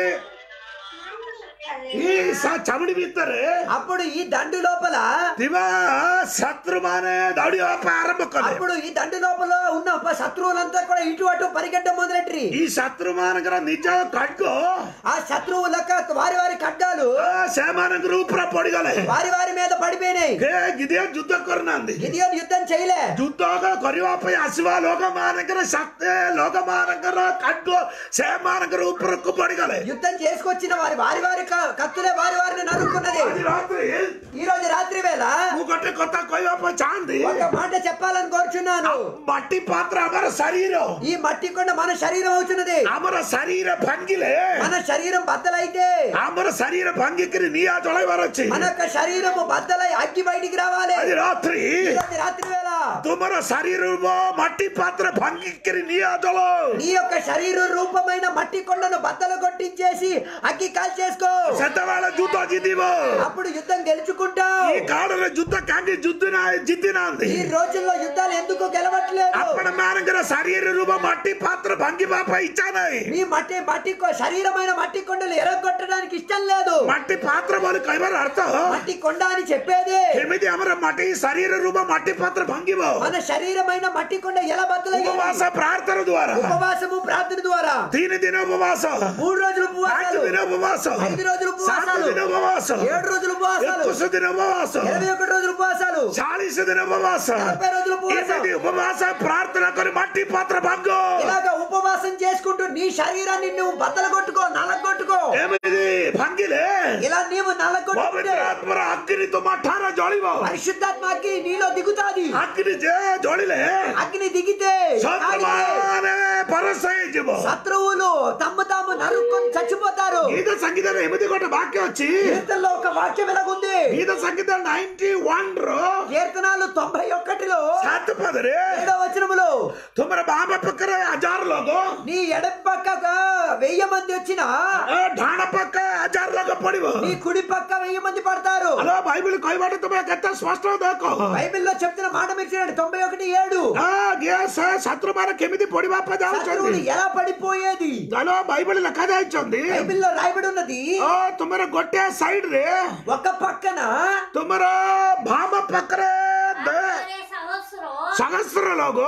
ఈ స- చముడి ଭିତରେ అప్పుడు ఈ దండు లోపల ଥିବା ଶତ୍ରୁମାନେ ଦୌଡ଼ିବା ପାଇଁ ଆରମ୍ଭ କଲେ అప్పుడు ఈ దండు లోపల ఉన్న ఉప శత్రువులంతా కూడా ఇటు అటు పరిగెట్ట మొదలెట్టి ఈ ଶତ୍ରୁମାନଙ୍କର ନିଜ ଖడ్ଗ ఆ శత్రువులక వారి వారి ఖడ్గాలు ଆ, ସେମାନଙ୍କର ଉପରେ ପଡିଗଲେ వారి వారి మీద పడిపోయినాయి ହେ ଗିଦିଅ ଯୁଦ୍ଧ କରୁନାହାନ୍ତି గిదియోను యుద్ధం చేయలే ଯୁଦ୍ଧ କରିବା ପାଇଁ ଆସିବା ଲୋକମାନଙ୍କର ଶକ୍ତି ଲୋକମାନଙ୍କର ଖାଦ୍ୟ ସେମାନଙ୍କର ଉପରକୁ ପଡିଗଲେ యుద్ధం చేసుకొచ్చిన వారి వారి వారి క- కత్తులే వారి వారిని నరుక్కున్నది ଆଜି ରାତ୍ରି ఈ రోజు రాత్రి వేళ ମୁଁ ଗୋଟେ କଥା କହିବା ପାଇଁ ଚାହାନ୍ତି ఒక మాట చెప్పాలని కోరుచున్నాను ମାଟି ପାତ୍ର ଆମର ଶରୀର ఈ మట్టి కొండ మన శరీరం అవుతున్నది ଆମର ଶରୀର ଭାଙ୍ଗିଲେ మన శరీరం బద్దలైతే ଆମର ଶରୀର ଭାଙ୍ଗିକିରି ନିଆଁ ଜଳାଇବାର ଅଛି మన యొక్క శరీరము బద్దలై అగ్గి బయటికి రావాలి ଆଜି ରାତ୍ରି ఈ రోజు రాత్రి వేళ ତୁମର ଶରୀର ମାଟି ପାତ୍ର ଭାଙ୍ଗିକିରି ନିଆଁ ଜଳ నీ యొక్క శరీర రూపమైన మట్టి కొండను బద్దలు కొట్టించేసి అగ్గి కాల్ చేసుకో ସେତେବେଳେ ଯୁଦ୍ଧ ଜିତିବ అప్పుడు యుద్ధం గెలుచుకుంటావు ఈ କାଳରେ ଯୁଦ୍ଧ କାହିଁକି ଜିତି ଜିତି ନାହାନ୍ତି ఈ రోజుల్లో యుద్ధాలు ఎందుకు గెలవట్లేదు ଆପଣ ମାନଙ୍କର ଶରୀର ରୂପ ମାଟି ପାତ୍ର ଭାଙ୍ଗିବା ପାଇଁ ଇଚ୍ଛା ନାହିଁ మీ మట్టి మట్టి కొ- శరీరమైన మట్టి కొండలు ఎరగొట్టడానికి ఇష్టం లేదు ମାଟି ପାତ୍ର ବୋଲି କହିବାର ଅର୍ଥ మట్టి కొండ అని చెప్పేది କେମିତି ଆମର ମାଟି ଶରୀର ରୂପ ମାଟି ପାତ୍ର ଭାଙ୍ଗିବ మన శరీరమైన మట్టి కొండ ఎలా బద్దలయ్యేది ଉପବାସ ପ୍ରାର୍ଥନା ଦ୍ୱାରା ఉపవాసము ప్రార్థన ద్వారా ତିନି ଦିନ ଉପବାସ మూడు రోజులు ପାଞ୍ଚ ఉపవాసాలు ଦିନ ଉପବାସ ఐదు రోజులు ସାତ ఉపవాసాలు ଦିନ ఉపବାସ ఏడు రోజులు ఉపవాసాలు ଏକୋଇଶ ଦିନ ଉପବାସ ఇరవై ఒకటి రోజులు ఉపవాసాలు ଚାଳିଶ ଦିନ ଉପବାସ నలభై రోజులు ఉపవాసం ଏମିତି ఉపବାସ ପ୍ରାର୍ଥନା କରି ମାଟି ପାତ୍ର ଭାଙ୍ଗ ఇలాగ ఉపవాసం చేసుకుంటూ నీ శరీరాన్ని నువ్వు బద్దలు కొట్టుకో నలగొట్టుకో ଏମିତି ଭାଙ୍ଗିଲେ ఇలా నీవు నలగొట్టుకుంటే ପବିତ୍ର ଆତ୍ମାର ଅଗ୍ନି ତୁମ ଠାରେ ଜଳିବ పరిశుద్ధాత్మకి నీలో దిగుతాది ଅଗ୍ନି ଯେ ଜଳିଲେ అగ్ని దిగితే కాలితే ଶତ୍ରୁମାନେ ପରସ ହେଇଯିବ శత్రువులు తమ్ము తాము నరుక్కొని చచ్చిపోతారు ଗୀତ ସଂଗୀତରେ ଏମିତି ଗୋଟେ ବାକ୍ୟ ଅଛି కీర్తనలో ఒక వాక్యం ఎలాగుంది ଗୀତ ସଂଗୀତ ନାଇନ୍ଟି ୱାନ୍ ର కీర్తనాలు తొంభై ఒకటిలో ସାତ ପଦରେ ఏడో వచనములో ତୁମର ବାମ ପାଖରେ ହଜାର ଲୋକ నీ ఎడం పక్క వెయ్యి మంది వచ్చిన ଏ ଡାହାଣ ପାଖ ହଜାର ଲୋକ ପଡିବ నీ కుడి పక్క వెయ్యి మంది పడతారు ହ୍ୟାଲୋ ବାଇబଲ କହିବାଟା ତୁମେ କେତେ ସ୍ପଷ୍ଟ ଦେଖ బైబిల్లో చెప్తున్న మాట మీరు చూడండి తొంభై ఒకటి ఏడు ଗ୍ୟାସ ଶତ୍ରୁ ମାନେ କେମିତି ପଡିବା ପାଇଁ శత్రువులు ଯାଉଛନ୍ତି ఎలా పడిపోయేది ହ୍ୟାଲୋ ବାଇବଲ ଲେଖା ଯାଇଛନ୍ତି బైబిల్లో రాయబడి ఉన్నది ଓ ତୁମର ଗୋଟେ ସାଇଡ ରେ ఒక పక్కన ତୁମର ବାମ ପାଖରେ ଦେ- ପାଖରେ ସହସ୍ର ସହସ୍ର ଲୋକ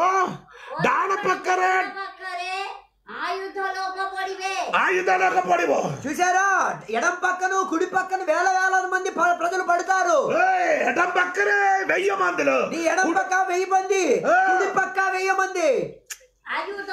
ଡାହାଣ ପାଖରେ ପାଖରେ ଆୟୁଧ ଲୋକ ପଡିବେ ఆయుధ లోక పడిବ చూసారా ఎడం పక్కన కుడి పక్కన వేల వేలాది మంది ప- ప్రజలు పడతారు ఏయ్, ఎడం పక్కనే వెయ్యి మందిలో నీ ఎడం పక్క వెయ్యి మంది కుడి పక్క వెయ్యి మంది ആയുധ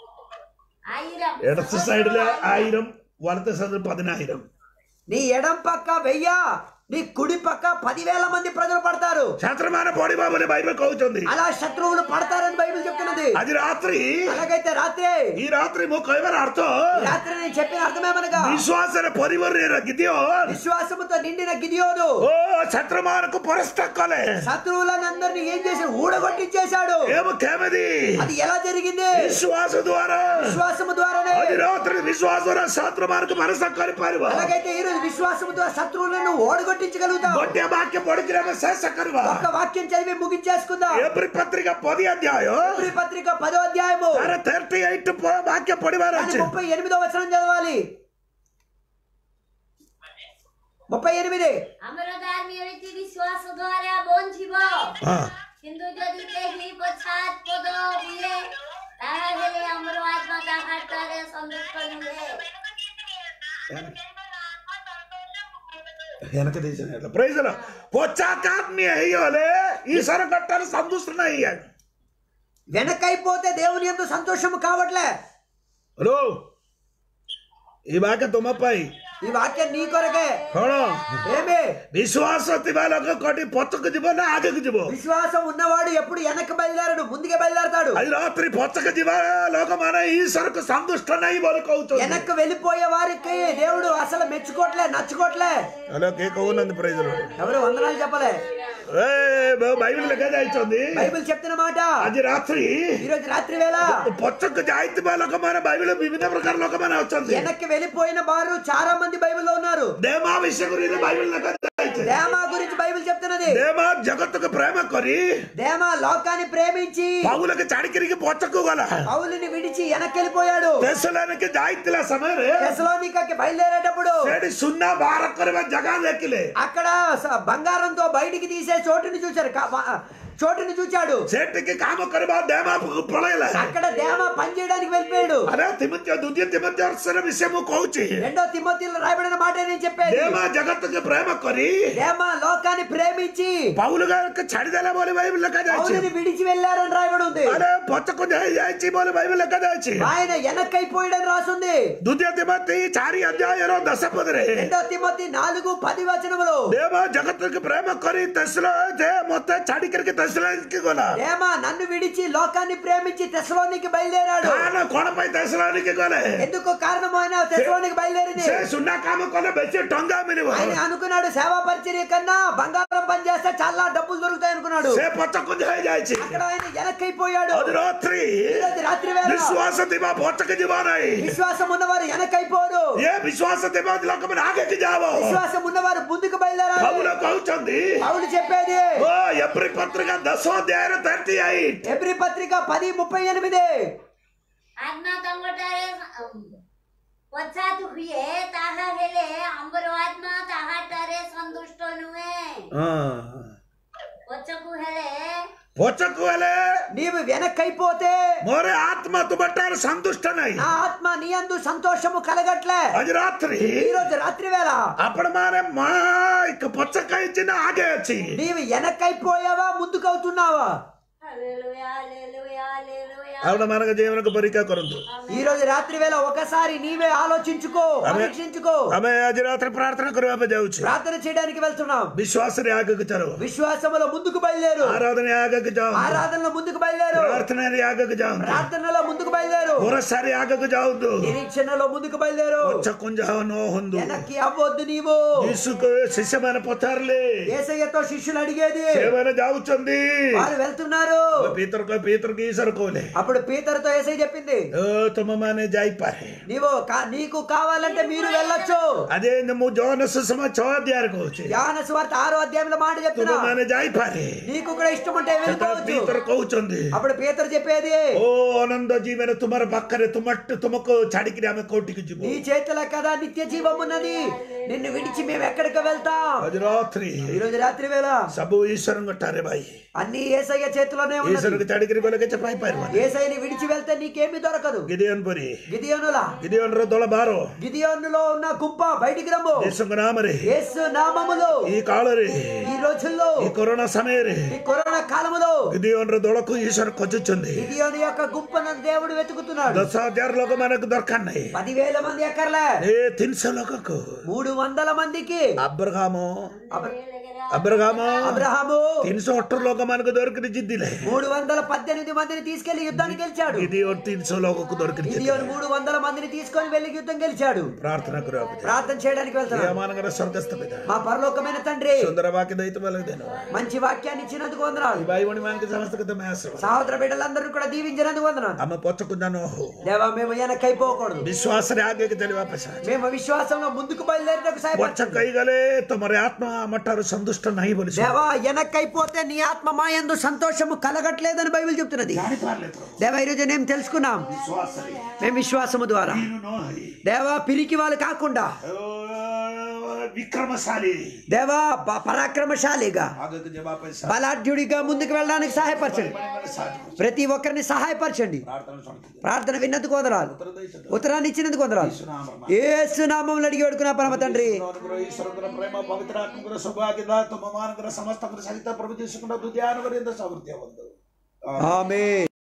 ആയിരം ഇടത്ത് സൈഡില് ആയിരം വലത്തെ സൈഡിൽ പതിനായിരം నీ ఎడం పక్క వెయ్య నీ కుడి పక్క పదివేల మంది ప్రజలు పడతారు ശത്രുമാനെ പൊടിബാ പോലെ ബൈബിൾ കହୁଛନ୍ତି అలా శత్రువులు పడతారని బైబిల్ చెప్తున్నది అది రాత్రి అలాగైతే రాత్రి ఈ రాత్రి ମୁଁ କହିବାର ଅର୍ଥ రాత్రి నేను చెప్పిన అర్థమేమనగా ବିଶ୍ୱାସରେ ପରିବାର ଗିଦିଓ విశ్వాసముతో నిండిన గిదియోను ଓ శత్రుମାନଙ୍କୁ ପରାସ୍ତ କଲେ శత్రువులనందరినీ ఏం చేసి ఊడగొట్టించేశాడు ଏବଂ କେମିତି అది ఎలా జరిగింది ବିଶ୍ୱାସ ଦ୍ୱାରା విశ్వాసము ద్వారానే ଆଜି ରାତ୍ରି ବିଶ୍ୱାସର ଶତ୍ରୁମାନଙ୍କୁ ପରାସ୍ତ କରିପାରିବ అలాగైతే ఈ రోజు విశ్వాసము ద్వారా శత్రువులను ఓడగొట్టించగలుగుతాం ଗୋଟିଏ ବାକ୍ୟ ପଢିକିରି ଆମେ ଶେଷ କରିବା ఒక్క వాక్యం చదివి ముగించేసుకుందాం ଏପ୍ରି ପତ୍ରିକା ପଦି ଅଧ୍ୟାୟ ఎబ్రి పత్రిక పదో అధ్యాయము ତାର ଥାର୍ଟି ଏଇଟ୍ ବାକ୍ୟ ପଢିବାର దాని ଅଛି ముప్పై ఎనిమిదో వచనం చదవాలి ముప్పై ఎనిమిది ଆମର ଧାର୍ମୀୟ ରୀତି ବିଶ୍ୱାସ ଦ୍ୱାରା ବଞ୍ଚିବ ହଁ କିନ୍ତୁ ଯଦି କେହି ପଶ୍ଚାତପଦ ହୁଏ ତାହା ହେଲେ ଆମର ଆତ୍ମା ତାହାଠାରେ ସନ୍ତୁଷ୍ଟ ନୁହେଁ వెనక తీసిన ప్రైజ్ పొచ్చాకాత్మీయ అయ్యోలే ఈశ్వర కట్టారు సంతుష్టన అయ్యాడు వెనకైపోతే దేవుని ఎంతో సంతోషము కావట్లే హలో ఈ బాక తుమ్మపై ఈ వాక్యం నీ కొరకే କଣ ఏమి ବିଶ୍ୱାସ ଥିବା ଲୋକ କୋଉଠି ପଛକୁ ଯିବ ନା ଆଗକୁ ଯିବ విశ్వాసం ఉన్నవాడు ఎప్పుడు వెనక్కి బయలుదేరడు ముందుకే బయలుదేరతాడు ଆଜି ରାତ୍ରି ପଛକୁ ଯିବା ଲୋକମାନେ ଈଶ୍ୱରକୁ ସନ୍ତୁଷ୍ଟ ନାହିଁ ବୋଲି କହୁଛନ୍ତି వెనక్కి వెళ్ళిపోయే వారికి దేవుడు అసలు మెచ్చుకోవట్లే నచ్చుకోవట్లే హలో కే కହୁନାହାନ୍ତି ప్రైజ్ ఎవరు వందనాలు చెప్పలే ఏ బైబిల్ లెక్క ଯାଇଛନ୍ତି బైబిల్ చెప్తున్న మాట ଆଜି ରାତ୍ରି ఈ రోజు రాత్రి వేళ ପଛକୁ ଯାଇଥିବା ଲୋକମାନେ ବାଇబିଲ ବିଭିନ୍ନ ପ୍ରକାର ଲୋକମାନେ ଅଛନ୍ତି వెనక్కి వెళ్ళిపోయిన వారు చాలా మంది బైబిల్లో ఉన్నారు ଦେମା ବିଷୟକୁ ఇది బైబిల్ లెక్క ଯାଇଛି దేమా గురించి బైబిల్ చెప్తున్నది ଦେମା ଜଗତକୁ ପ୍ରେମ କରି దేమా లోకాన్ని ప్రేమించి ପଉଲକୁ ଛାଡିକିରି ପଛକୁ ଗଲା పౌలుని విడిచి వెనక్కి వెళ్ళిపోయాడు ତେସଲାనికి ଯାଇଥିଲା ସମୟରେ తెసలోనికకి బయలుదేరేటప్పుడు ସେଠି ସୁନା ବାହାର କରିବା ଜାଗା ଦେଖିଲେ అక్కడ స- బంగారంతో బయటికి తీసే చోటుని చూశారు కా- వ- చోటుని చూచాడు ସେଠିକି କାମ କରିବା ଦେମା ପଳେଇଲା అక్కడ దేమ పని చేయడానికి వెళ్ళిపోయాడు అరే తిమత్య ద్వితీయ తిమత్య విషయం ମୁଁ କହୁଛି రెండో తిమ్మతిలో రాయబడిన మాట నేను చెప్పేది ଦେମା ଜଗତକୁ ପ୍ରେମ କରି దేమ లోకాన్ని ప్రేమించి ପାଉଲ ଗାଁକୁ ଛାଡିଦେଲା ବୋଲି ବାଇబିଲ ଲେଖା ଯାଇଛି పౌలుని విడిచి వెళ్ళారని రాయబడి ఉంది అరే ପଛକୁ ଯାଇ ଯାଇଛି ବୋଲି ବାଇబିଲ ଲେଖା ଯାଇଛି ఆయన వెనక్కైపోయాడని రాసుంది ଦ୍ୱିତୀୟ ତିମତି ଚାରି ଅଧ୍ୟାୟର ଦଶ ପଦରେ రెండో తిమ్మతి నాలుగు పది వచనములు ଦେବ ଜଗତକୁ ପ୍ରେମ କରି ତେସଲ ଯେ ମତେ ଛାଡିକରି ତେସଲାనికి ଗଲା దేమ నన్ను విడిచి లోకాన్ని ప్రేమించి తెసలోనికి బయలుదేరాడు କାରଣ କଣ ପାଇଁ ତେସଲାనికి ଗଲେ ఎందుకు కారణమైన తెసలోనికి బయలుదేరింది ସେ ସୁନା କାମ କଲେ ବେଶୀ ଟଙ୍କା ମିଳିବ ఆయన అనుకున్నాడు సేవా పరిచర్య కన్నా బంగారం పని చేస్తే చాలా డబ్బులు దొరుకుతాయి అనుకున్నాడు ସେ ପଛକୁ ଯାଇ ଯାଇଛି అక్కడ ఆయన వెనక్కైపోయాడు ଆଜି ରାତ୍ରି ఈరోజు రాత్రి వేళ ବିଶ୍ୱାସ ଥିବା ପଛକୁ ଯିବ ନାହିଁ విశ్వాసం ఉన్నవారు వెనకైపోరు ଏ ବିଶ୍ୱାସ ଥିବା ଲୋକମାନେ ଆଗକୁ ଯାଅ విశ్వాసం ఉన్నవారు ముందుకు బయలుదేరాలి పౌలు କହୁଛନ୍ତି పౌలు చెప్పేది ఓ ఎప్రి పత్రిక దଶ ଅଧ୍ୟାୟରେ థర్టీ ఎయిట్ ఎబ్రి పత్రిక పది ముప్పై ఎనిమిది ଆତ୍ମା ତଙ୍କଠାରେ ପଶ୍ଚାତ ହୁଏ ତାହା ହେଲେ ଆମର ଆତ୍ମା ତାହାଠାରେ ସନ୍ତୁଷ୍ଟ ନୁହେଁ ପଛକୁ ହେଲେ ପଛକୁ ହେଲେ నీవు వెనక్కైపోతే ମୋର ଆତ୍ମା ତୁମଠାରେ ସନ୍ତୁଷ୍ଟ ନାହିଁ నా ఆత్మ నీ అందు సంతోషము కలగట్లే ଆଜି ରାତ୍ରି ఈ రోజు రాత్రి వేళ ଆପଣ ମାନେ ମା ପଛ ଖାଇଛି ନା ଆଗେ ଅଛି నీవు వెనక్కైపోయావా ముందుకు అవుతున్నావా ହାଲେଲୁୟା ହାଲେଲୁୟା ହାଲେଲୁୟା ଆପଣ ମାନଙ୍କ ଜୀବନକୁ ପରୀକ୍ଷା କରନ୍ତୁ ఈ రోజు రాత్రి వేళ ఒకసారి నీవే ఆలోచించుకో పరీక్షించుకో ଆମେ ଆଜି ରାତିରେ ପ୍ରାର୍ଥନା କରିବା ପାଇଁ ଯାଉଛୁ ప్రార్థన చేయడానికి వెళ్తున్నాం ବିଶ୍ୱାସରେ ଆଗକୁ ଚାଲ విశ్వాసములో ముందుకు బయలుదేరు ఆరాధన ఆగకు ଯାଅ ఆరాధనలో ముందుకు బయలుదేరు ప్రార్థనରେ ఆగకు ଯାଅ ప్రార్థనలో ముందుకు బయలుదేరు భరోసాରେ ఆగకు ଯାଅନ୍ତୁ నిరీక్షణలో ముందుకు బయలుదేరు ପଛକୁ ଯାଅ ନ ହୁଅନ୍ତୁ వెనక్కి అవ్వద్దు నీవు ଯୀଶୁକୁ ଶିଷ୍ୟମାନେ ପଚାରିଲେ ఏసయ్యతో శిష్యులు అడిగేది ସେମାନେ ଯାଉଛନ୍ତି వారు వెళ్తున్నారు ପିତର ପିତରକୁ ଈଶ୍ୱର କହିଲେ అప్పుడు పీతరుతో ఏసై చెప్పింది ଓ ତମମାନେ ଯାଇପାରେ నీవు కా- నీకు కావాలంటే మీరు వెళ్ళొచ్చు ଆଜି ମୁଁ ଜନ ସୁଷମା ଛଅ ଅଧ୍ୟାୟରେ କହୁଛି యోహాన సువార్త ఆరో అధ్యాయంలో మాట చెప్తున్నా ତୁମମାନେ ଯାଇପାରେ నీకు కూడా ఇష్టం ఉంటే ସେତେବେଳେ వెళ్ళిపోవచ్చు ପିତର କହୁଛନ୍ତି అప్పుడు పీతరు చెప్పేది ଓ ଅନନ୍ଦ ଜୀବନ ତୁମର ପାଖରେ ତୁମ ତୁମକୁ ଛାଡିକିରି ଆମେ କୋଉଠିକି ଯିବୁ నీ చేతిలో కదా నిత్య జీవం ఉన్నది నిన్ను విడిచి మేము ఎక్కడికి వెళ్తాం ଆଜି ରାତ୍ରି ఈ రోజు రాత్రి వేళ ସବୁ ଈଶ୍ୱରଙ୍କ ଠାରେ ଭାଇ అన్ని ఏసయ్య చేతిలోనే ఉన్నది ଈଶ୍ୱରକୁ ଛାଡିକିରି ଗଲେ କିଛି ପାଇପାରିବନି ఏసైని విడిచి వెళ్తే నీకేమీ దొరకదు గిడియନ ପରି గిదియోనులా గిడియନର ଦଳ ବାର గిదియోనులో ఉన్న గుంప బయటికి రమ్ము యేసుଙ୍କ ନାମରେ యేసు నామములో ఈ కాଳରେ ఈ రోజుల్లో ఈ కరోనా సమୟରେ ఈ కరోనా కాలములో గిడియନର దళକୁ ଈଶ୍ୱର ଖୋଜୁଛନ୍ତି గిదియోను యొక్క గుంపను దేవుడు వెతుకుతున్నాడు ଦଶ ହଜାର ଲୋକମାନଙ୍କୁ ଦରକାର ନାହିଁ పదివేల మంది ఎక్కర్లే ଏ ତିନିଶହ ଲୋକକୁ మూడు వందల మందికి అబ్రహాମ అబ్ర- అబ్రహామ అబ్రహాము ତିନିଶହ ଅଠର ଲୋକମାନଙ୍କୁ ଧରିକିରି ଜିତିଲେ మూడు వందల పద్దెనిమిది మందిని తీసుకెళ్లి యుద్ధానికి గెలిచాడు గిడియోନ ତିନିଶହ ଲୋକକୁ ଧରିକିରି ଜିତିଲେ గిదియోను మూడు వందల మందిని తీసుకొని వెళ్లి యుద్ధం గెలిచాడు ପ୍ରାର୍ଥନା କରିବାକୁ ଯାଏ। ప్రార్థన చేయడానికి ଏ వెళ్తున్నాడు ଆମମାନଙ୍କର ସ୍ୱର୍ଗସ୍ଥ ପିତା మా పరలోకమైన తండ్రి ସୁନ୍ଦର ବାକ୍ୟ ଦେଇଥିବା ଲାଗି ଧନ୍ୟବାଦ మంచి వాక్యాన్ని ఇచ్చినందుకు వందనాలు ఈ ଭାଇ ଭଉଣୀ ମାନଙ୍କୁ ସମସ୍ତଙ୍କୁ ତମେ ଆଶ୍ରୟ సహోదర బిడ్డలందరూ కూడా దీవించినందుకు వందనాలు ଆମେ ପଛକୁ ନ ହଉ దేవా మేము వెనకైపోకూడదు ବିଶ୍ୱାସରେ ଆଗକୁ ଚାଲିବା ପାଇଁ ସାହାଯ୍ୟ మేము విశ్వాసంలో ముందుకు బయలుదేరినకు ପଛ సహాయపరచండి କହିଗଲେ ତମର ଆତ୍ମା ଆମ ଠାରୁ ସନ୍ତୁଷ୍ଟ ନାହିଁ ବୋଲି ଶୁଣିଲି। దేవా వెనక్కైపోతే నీ ఆత్మ మా యందు సంతోషము కలగట్లేదని బైబిల్ చెప్తున్నది ଜାଣିପାରିଲେ ତ దేవా ఈరోజు నేను తెలుసుకున్నాం ବିଶ୍ୱାସରେ మేము విశ్వాసము ద్వారా ଦିନ ନ ହେଇ దేవా పిరికి వాళ్ళు కాకుండా ଓ, ବିକ୍ରମଶାଳୀ దేవా ప- పరాక్రమశాలిగా ଆଗକୁ ଯିବା ପାଇଁ ସାହାଯ୍ୟ బలాఢ్యుడిగా ముందుకు వెళ్ళడానికి సహాయపరచండి କରିବାରେ ସାହାଯ୍ୟ କରୁଛି। ప్రతి ఒక్కరిని సహాయపరచండి ପ୍ରାର୍ଥନା ଶୁଣିଥିଲି ప్రార్థన విన్నందుకు వందనాలు ଉତ୍ତର ଦେଇଛନ୍ତି ఉత్తరాన్ని ఇచ్చినందుకు వందనాలు ନାମ ఏసు నామంలో అడిగి పెడుకున్నా పరమ తండ్రి ଅନୁଗ୍ରହ ଈଶ୍ୱରଙ୍କର ପ୍ରେମ ପବିତ୍ର ଆତ୍ମଙ୍କର ସୌଭାଗ୍ୟତା ତୁମ ମାନଙ୍କର ସମସ୍ତଙ୍କର ସହିତ ପ୍ରଭୁ ଯୀଶୁଙ୍କର ହୃଦୟ ଅନୁଗ୍ରହ ସମୃଦ୍ଧି ବନ୍ଧୁ ఆమె